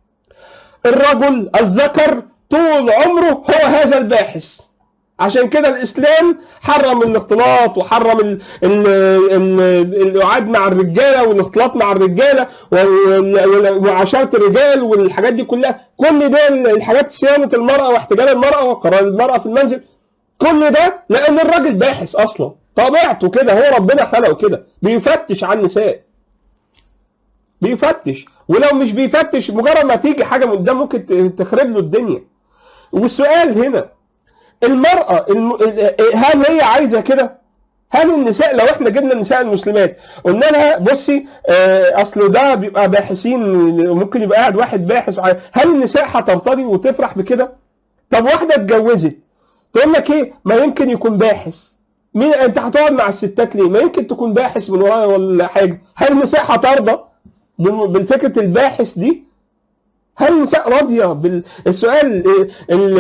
الرجل الذكر طول عمره هو هذا الباحث عشان كده الاسلام حرم الاختلاط وحرم ال- ال- ال- القعاد مع الرجاله والاختلاط مع الرجاله وال- وال- ومعاشره الرجال والحاجات دي كلها كل ده الحاجات صيانه المراه واحتجال المراه وقرار المراه في المنزل كل ده لان الراجل باحث اصلا طبيعته كده هو ربنا خلقه كده بيفتش على النساء بيفتش ولو مش بيفتش مجرد ما تيجي حاجه من قدام ممكن ت- تخرب له الدنيا والسؤال هنا المرأة الم... هل هي عايزة كده؟ هل النساء لو احنا جبنا النساء المسلمات قلنا لها بصي آه، اصل ده بيبقى باحثين ممكن يبقى قاعد واحد باحث وح- هل النساء هترتضي وتفرح بكده؟ طب واحده اتجوزت تقول لك ايه ما يمكن يكون باحث مين انت هتقعد مع الستات ليه؟ ما يمكن تكون باحث من ورايا ولا حاجه هل النساء هترضى بال- بالفكره الباحث دي؟ هل النساء راضيه بالسؤال ال-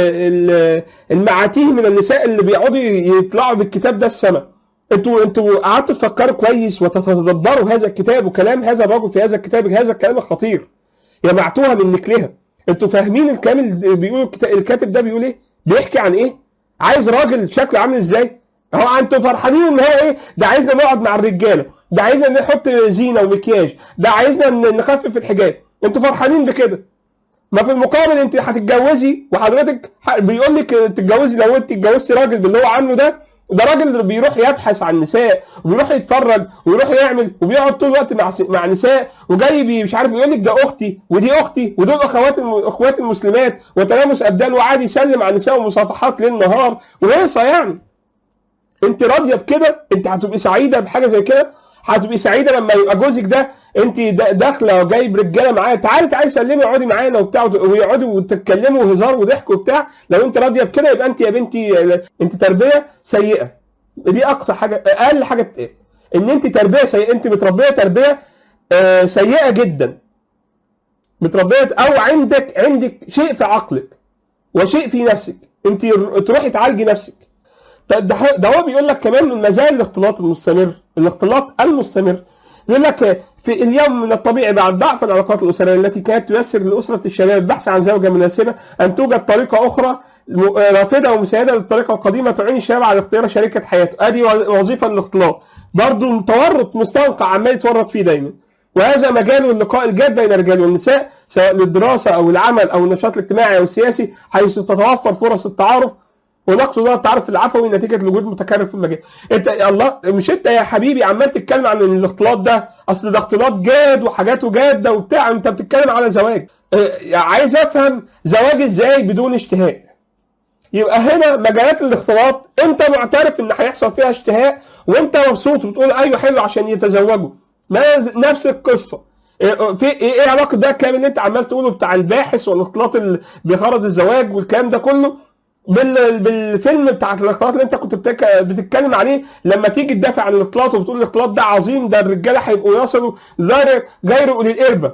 ال- المعاتيه من النساء اللي بيقعدوا يطلعوا بالكتاب ده السماء انتوا انتوا قعدتوا تفكروا كويس وتتدبروا هذا الكتاب وكلام هذا الرجل في هذا الكتاب هذا الكلام الخطير جمعتوها من نكلها انتوا فاهمين الكلام اللي بيقول الكتا- الكاتب ده بيقول ايه؟ بيحكي عن ايه؟ عايز راجل شكله عامل ازاي؟ هو انتوا فرحانين ان هو ايه؟ ده عايزنا نقعد مع الرجاله، ده عايزنا نحط زينه ومكياج، ده عايزنا ن- نخفف الحجاب، انتوا فرحانين بكده. ما في المقابل انت هتتجوزي وحضرتك ح- بيقول لك تتجوزي لو انت اتجوزتي راجل باللي هو عامله ده ده راجل بيروح يبحث عن نساء وبيروح يتفرج ويروح يعمل وبيقعد طول الوقت مع س- مع نساء وجاي بي مش عارف يقول لك ده اختي ودي اختي ودول اخوات الم... اخوات المسلمات وتلامس ابدان وقعد يسلم على النساء ومصافحات ليل نهار وهيصه يعني انت راضيه بكده انت هتبقي سعيده بحاجه زي كده هتبقي سعيده لما يبقى جوزك ده انت دا- داخله وجايب رجاله معايا تعالي تعالي سلمي اقعدي معانا وبتاع ويقعدوا وتتكلموا هزار وضحك وبتاع لو انت راضيه بكده يبقى انت يا بنتي انت تربيه سيئه دي اقصى حاجه اقل حاجه تتقال ان انت تربيه سيئه انت متربيه تربيه آه، سيئه جدا متربيه او عندك عندك شيء في عقلك وشيء في نفسك انت تروحي تعالجي نفسك ده- ده ده هو بيقول لك كمان من مزايا الاختلاط المستمر الاختلاط المستمر يقول لك في اليوم من الطبيعي بعد ضعف العلاقات الاسريه التي كانت تيسر لاسره الشباب البحث عن زوجه مناسبه ان توجد طريقه اخرى م- رافضه ومساعده للطريقه القديمه تعين الشباب على اختيار شريكه حياته ادي وظيفه الاختلاط برضه تورط مستنقع عمال يتورط فيه دايما وهذا مجال اللقاء الجاد بين الرجال والنساء سواء للدراسه او العمل او النشاط الاجتماعي او السياسي حيث تتوفر فرص التعارف ونقصد ده التعارف العفوي نتيجه لوجود متكرر في المجال انت يا الله مش انت يا حبيبي عمال تتكلم عن ان الاختلاط ده اصل ده اختلاط جاد وحاجاته جاده وبتاع انت بتتكلم على زواج اه، عايز افهم زواج ازاي بدون اشتهاء يبقى هنا مجالات الاختلاط انت معترف ان هيحصل فيها اشتهاء وانت مبسوط وبتقول ايوه حلو عشان يتزوجوا ما نفس القصه إيه- في ايه إيه علاقه ده الكلام اللي انت عمال تقوله بتاع الباحث والاختلاط اللي بغرض الزواج والكلام ده كله بال... بالفيلم بتاع الاختلاط اللي انت كنت بتك... بتتكلم عليه لما تيجي تدافع عن الاختلاط وبتقول الاختلاط ده عظيم ده الرجاله هيبقوا يصلوا غير غير اولي الاربه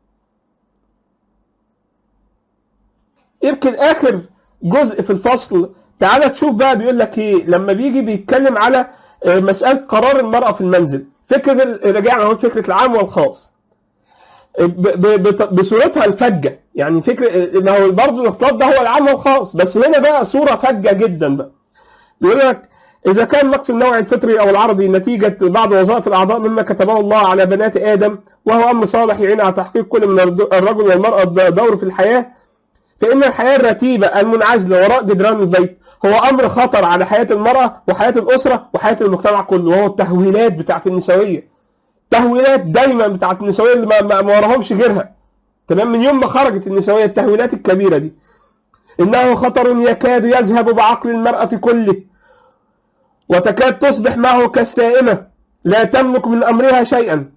يمكن اخر جزء في الفصل تعالى تشوف بقى بيقول لك ايه لما بيجي بيتكلم على آه، مساله قرار المراه في المنزل فكره ال- رجعنا اهو فكره العام والخاص ب- ب- بت- بصورتها الفجه يعني فكره ما هو برضه الاختلاط ده هو العام والخاص بس هنا بقى صوره فجه جدا بقى بيقول لك إذا كان نقص النوع الفطري أو العرضي نتيجة بعض وظائف الأعضاء مما كتبه الله على بنات آدم وهو أمر صالح يعين على تحقيق كل من الد- الرجل والمرأة د- دور في الحياة فإن الحياة الرتيبة المنعزلة وراء جدران البيت هو أمر خطر على حياة المرأة وحياة الأسرة وحياة المجتمع كله وهو التهويلات بتاعت النسوية تهويلات دايما بتاعت النسوية اللي ما, ما, ما وراهمش غيرها تمام من يوم ما خرجت النسوية التهويلات الكبيرة دي إنه خطر يكاد يذهب بعقل المرأة كله وتكاد تصبح معه كالسائمة لا تملك من أمرها شيئا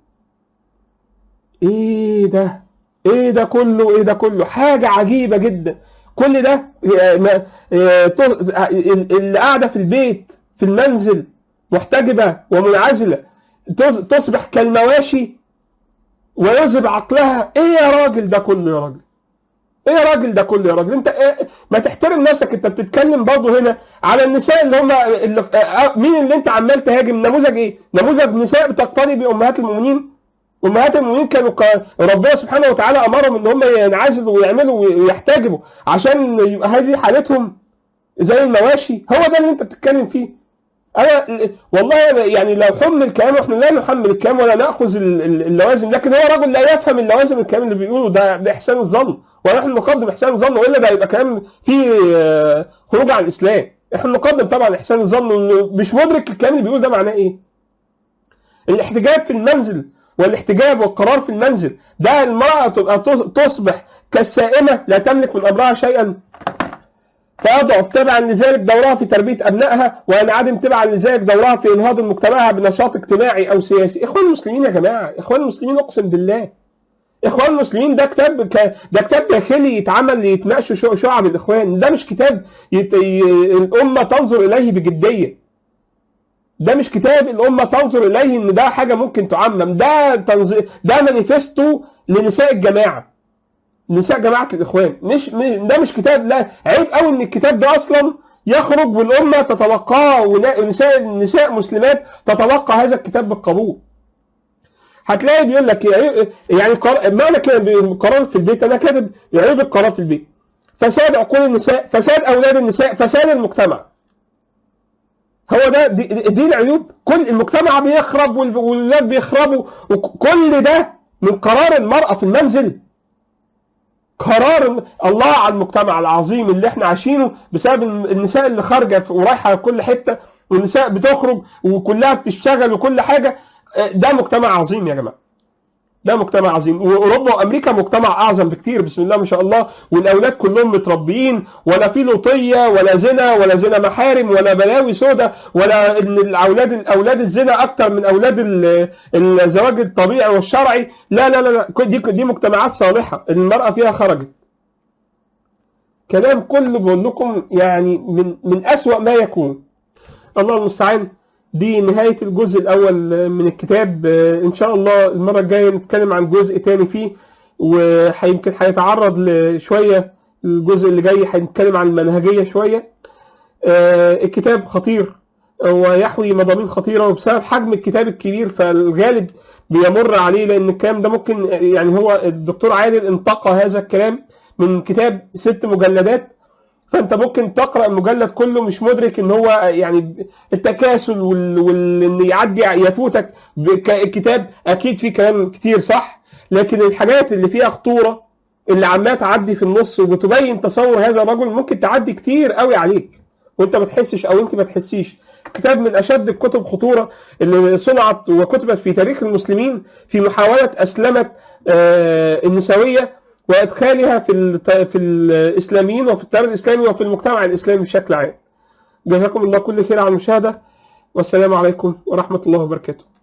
إيه ده إيه ده كله إيه ده كله حاجة عجيبة جدا كل ده آه، ما- آه، ت- آه، اللي قاعدة في البيت في المنزل محتجبة ومنعزلة تص- تصبح كالمواشي ويذهب عقلها ايه يا راجل ده كله يا راجل ايه يا راجل ده كله يا راجل انت إيه ما تحترم نفسك انت بتتكلم برضه هنا على النساء اللي هم اللي آه، مين اللي انت عمال تهاجم نموذج ايه نموذج نساء بتقتدي بامهات المؤمنين امهات المؤمنين كانوا ك- ربنا سبحانه وتعالى امرهم ان هم ينعزلوا ويعملوا ويحتجبوا عشان يبقى هذه حالتهم زي المواشي هو ده اللي انت بتتكلم فيه انا والله يعني لو حمل الكلام واحنا لا نحمل الكلام ولا ناخذ ال- ال- اللوازم لكن هو رجل لا يفهم اللوازم الكلام اللي بيقوله ده ده احسان الظن ونحن نقدم احسان الظن والا ده يبقى كلام فيه آه، خروج عن الاسلام احنا نقدم طبعا احسان الظن وإنه مش مدرك الكلام اللي بيقوله ده معناه ايه الاحتجاب في المنزل والاحتجاب والقرار في المنزل ده المرأة تبقى تص- تصبح كالسائمة لا تملك من أمرها شيئا فيضعف تبعا لذلك دورها في تربيه ابنائها وينعدم تبعا لذلك دورها في انهاض مجتمعها بنشاط اجتماعي او سياسي اخوان المسلمين يا جماعه اخوان المسلمين اقسم بالله اخوان المسلمين ده كتاب ك... ده كتاب داخلي يتعمل ليتناقشوا شو- شعب الاخوان ده مش كتاب يت... ي... الامه تنظر اليه بجديه ده مش كتاب الامه تنظر اليه ان ده حاجه ممكن تعمم ده تنظ... ده مانيفستو لنساء الجماعه نساء جماعه الاخوان مش م- ده مش كتاب لا عيب قوي ان الكتاب ده اصلا يخرج والامه تتلقاه ونا- ونساء نساء مسلمات تتلقى هذا الكتاب بالقبول هتلاقي بيقول لك يعيب- يعني قر- معنى كده قرار في البيت انا كاتب يعيب القرار في البيت فساد عقول النساء فساد اولاد النساء فساد المجتمع هو ده دي, دي العيوب كل المجتمع بيخرب وال- والولاد بيخربوا وكل ده من قرار المرأة في المنزل قرار الله على المجتمع العظيم اللي احنا عايشينه بسبب النساء اللي خارجه ورايحه كل حته والنساء بتخرج وكلها بتشتغل وكل حاجه ده مجتمع عظيم يا جماعه ده مجتمع عظيم واوروبا وامريكا مجتمع اعظم بكتير بسم الله ما شاء الله والاولاد كلهم متربيين ولا في لوطيه ولا زنا ولا زنا محارم ولا بلاوي سودا ولا ان الاولاد الاولاد الزنا اكتر من اولاد ال- الزواج الطبيعي والشرعي لا لا لا لا كل- دي دي مجتمعات صالحه المراه فيها خرجت كلام كله بقول لكم يعني من من اسوأ ما يكون الله المستعان دي نهاية الجزء الأول من الكتاب آه، إن شاء الله المرة الجاية نتكلم عن جزء تاني فيه ويمكن هيتعرض لشوية الجزء اللي جاي هنتكلم عن المنهجية شوية آه، الكتاب خطير ويحوي مضامين خطيرة وبسبب حجم الكتاب الكبير فالغالب بيمر عليه لأن الكلام ده ممكن يعني هو الدكتور عادل انتقى هذا الكلام من كتاب ست مجلدات فانت ممكن تقرا المجلد كله مش مدرك ان هو يعني التكاسل وال, وال... ان يعدي يفوتك بك- الكتاب اكيد فيه كلام كتير صح لكن الحاجات اللي فيها خطوره اللي عماله تعدي في النص وبتبين تصور هذا الرجل ممكن تعدي كتير قوي عليك وانت ما تحسش او انت ما تحسيش كتاب من اشد الكتب خطوره اللي صنعت وكتبت في تاريخ المسلمين في محاوله اسلمه آه، النسويه وادخالها في الت- في الاسلاميين وفي التيار الاسلامي وفي المجتمع الاسلامي بشكل عام. جزاكم الله كل خير على المشاهده والسلام عليكم ورحمه الله وبركاته.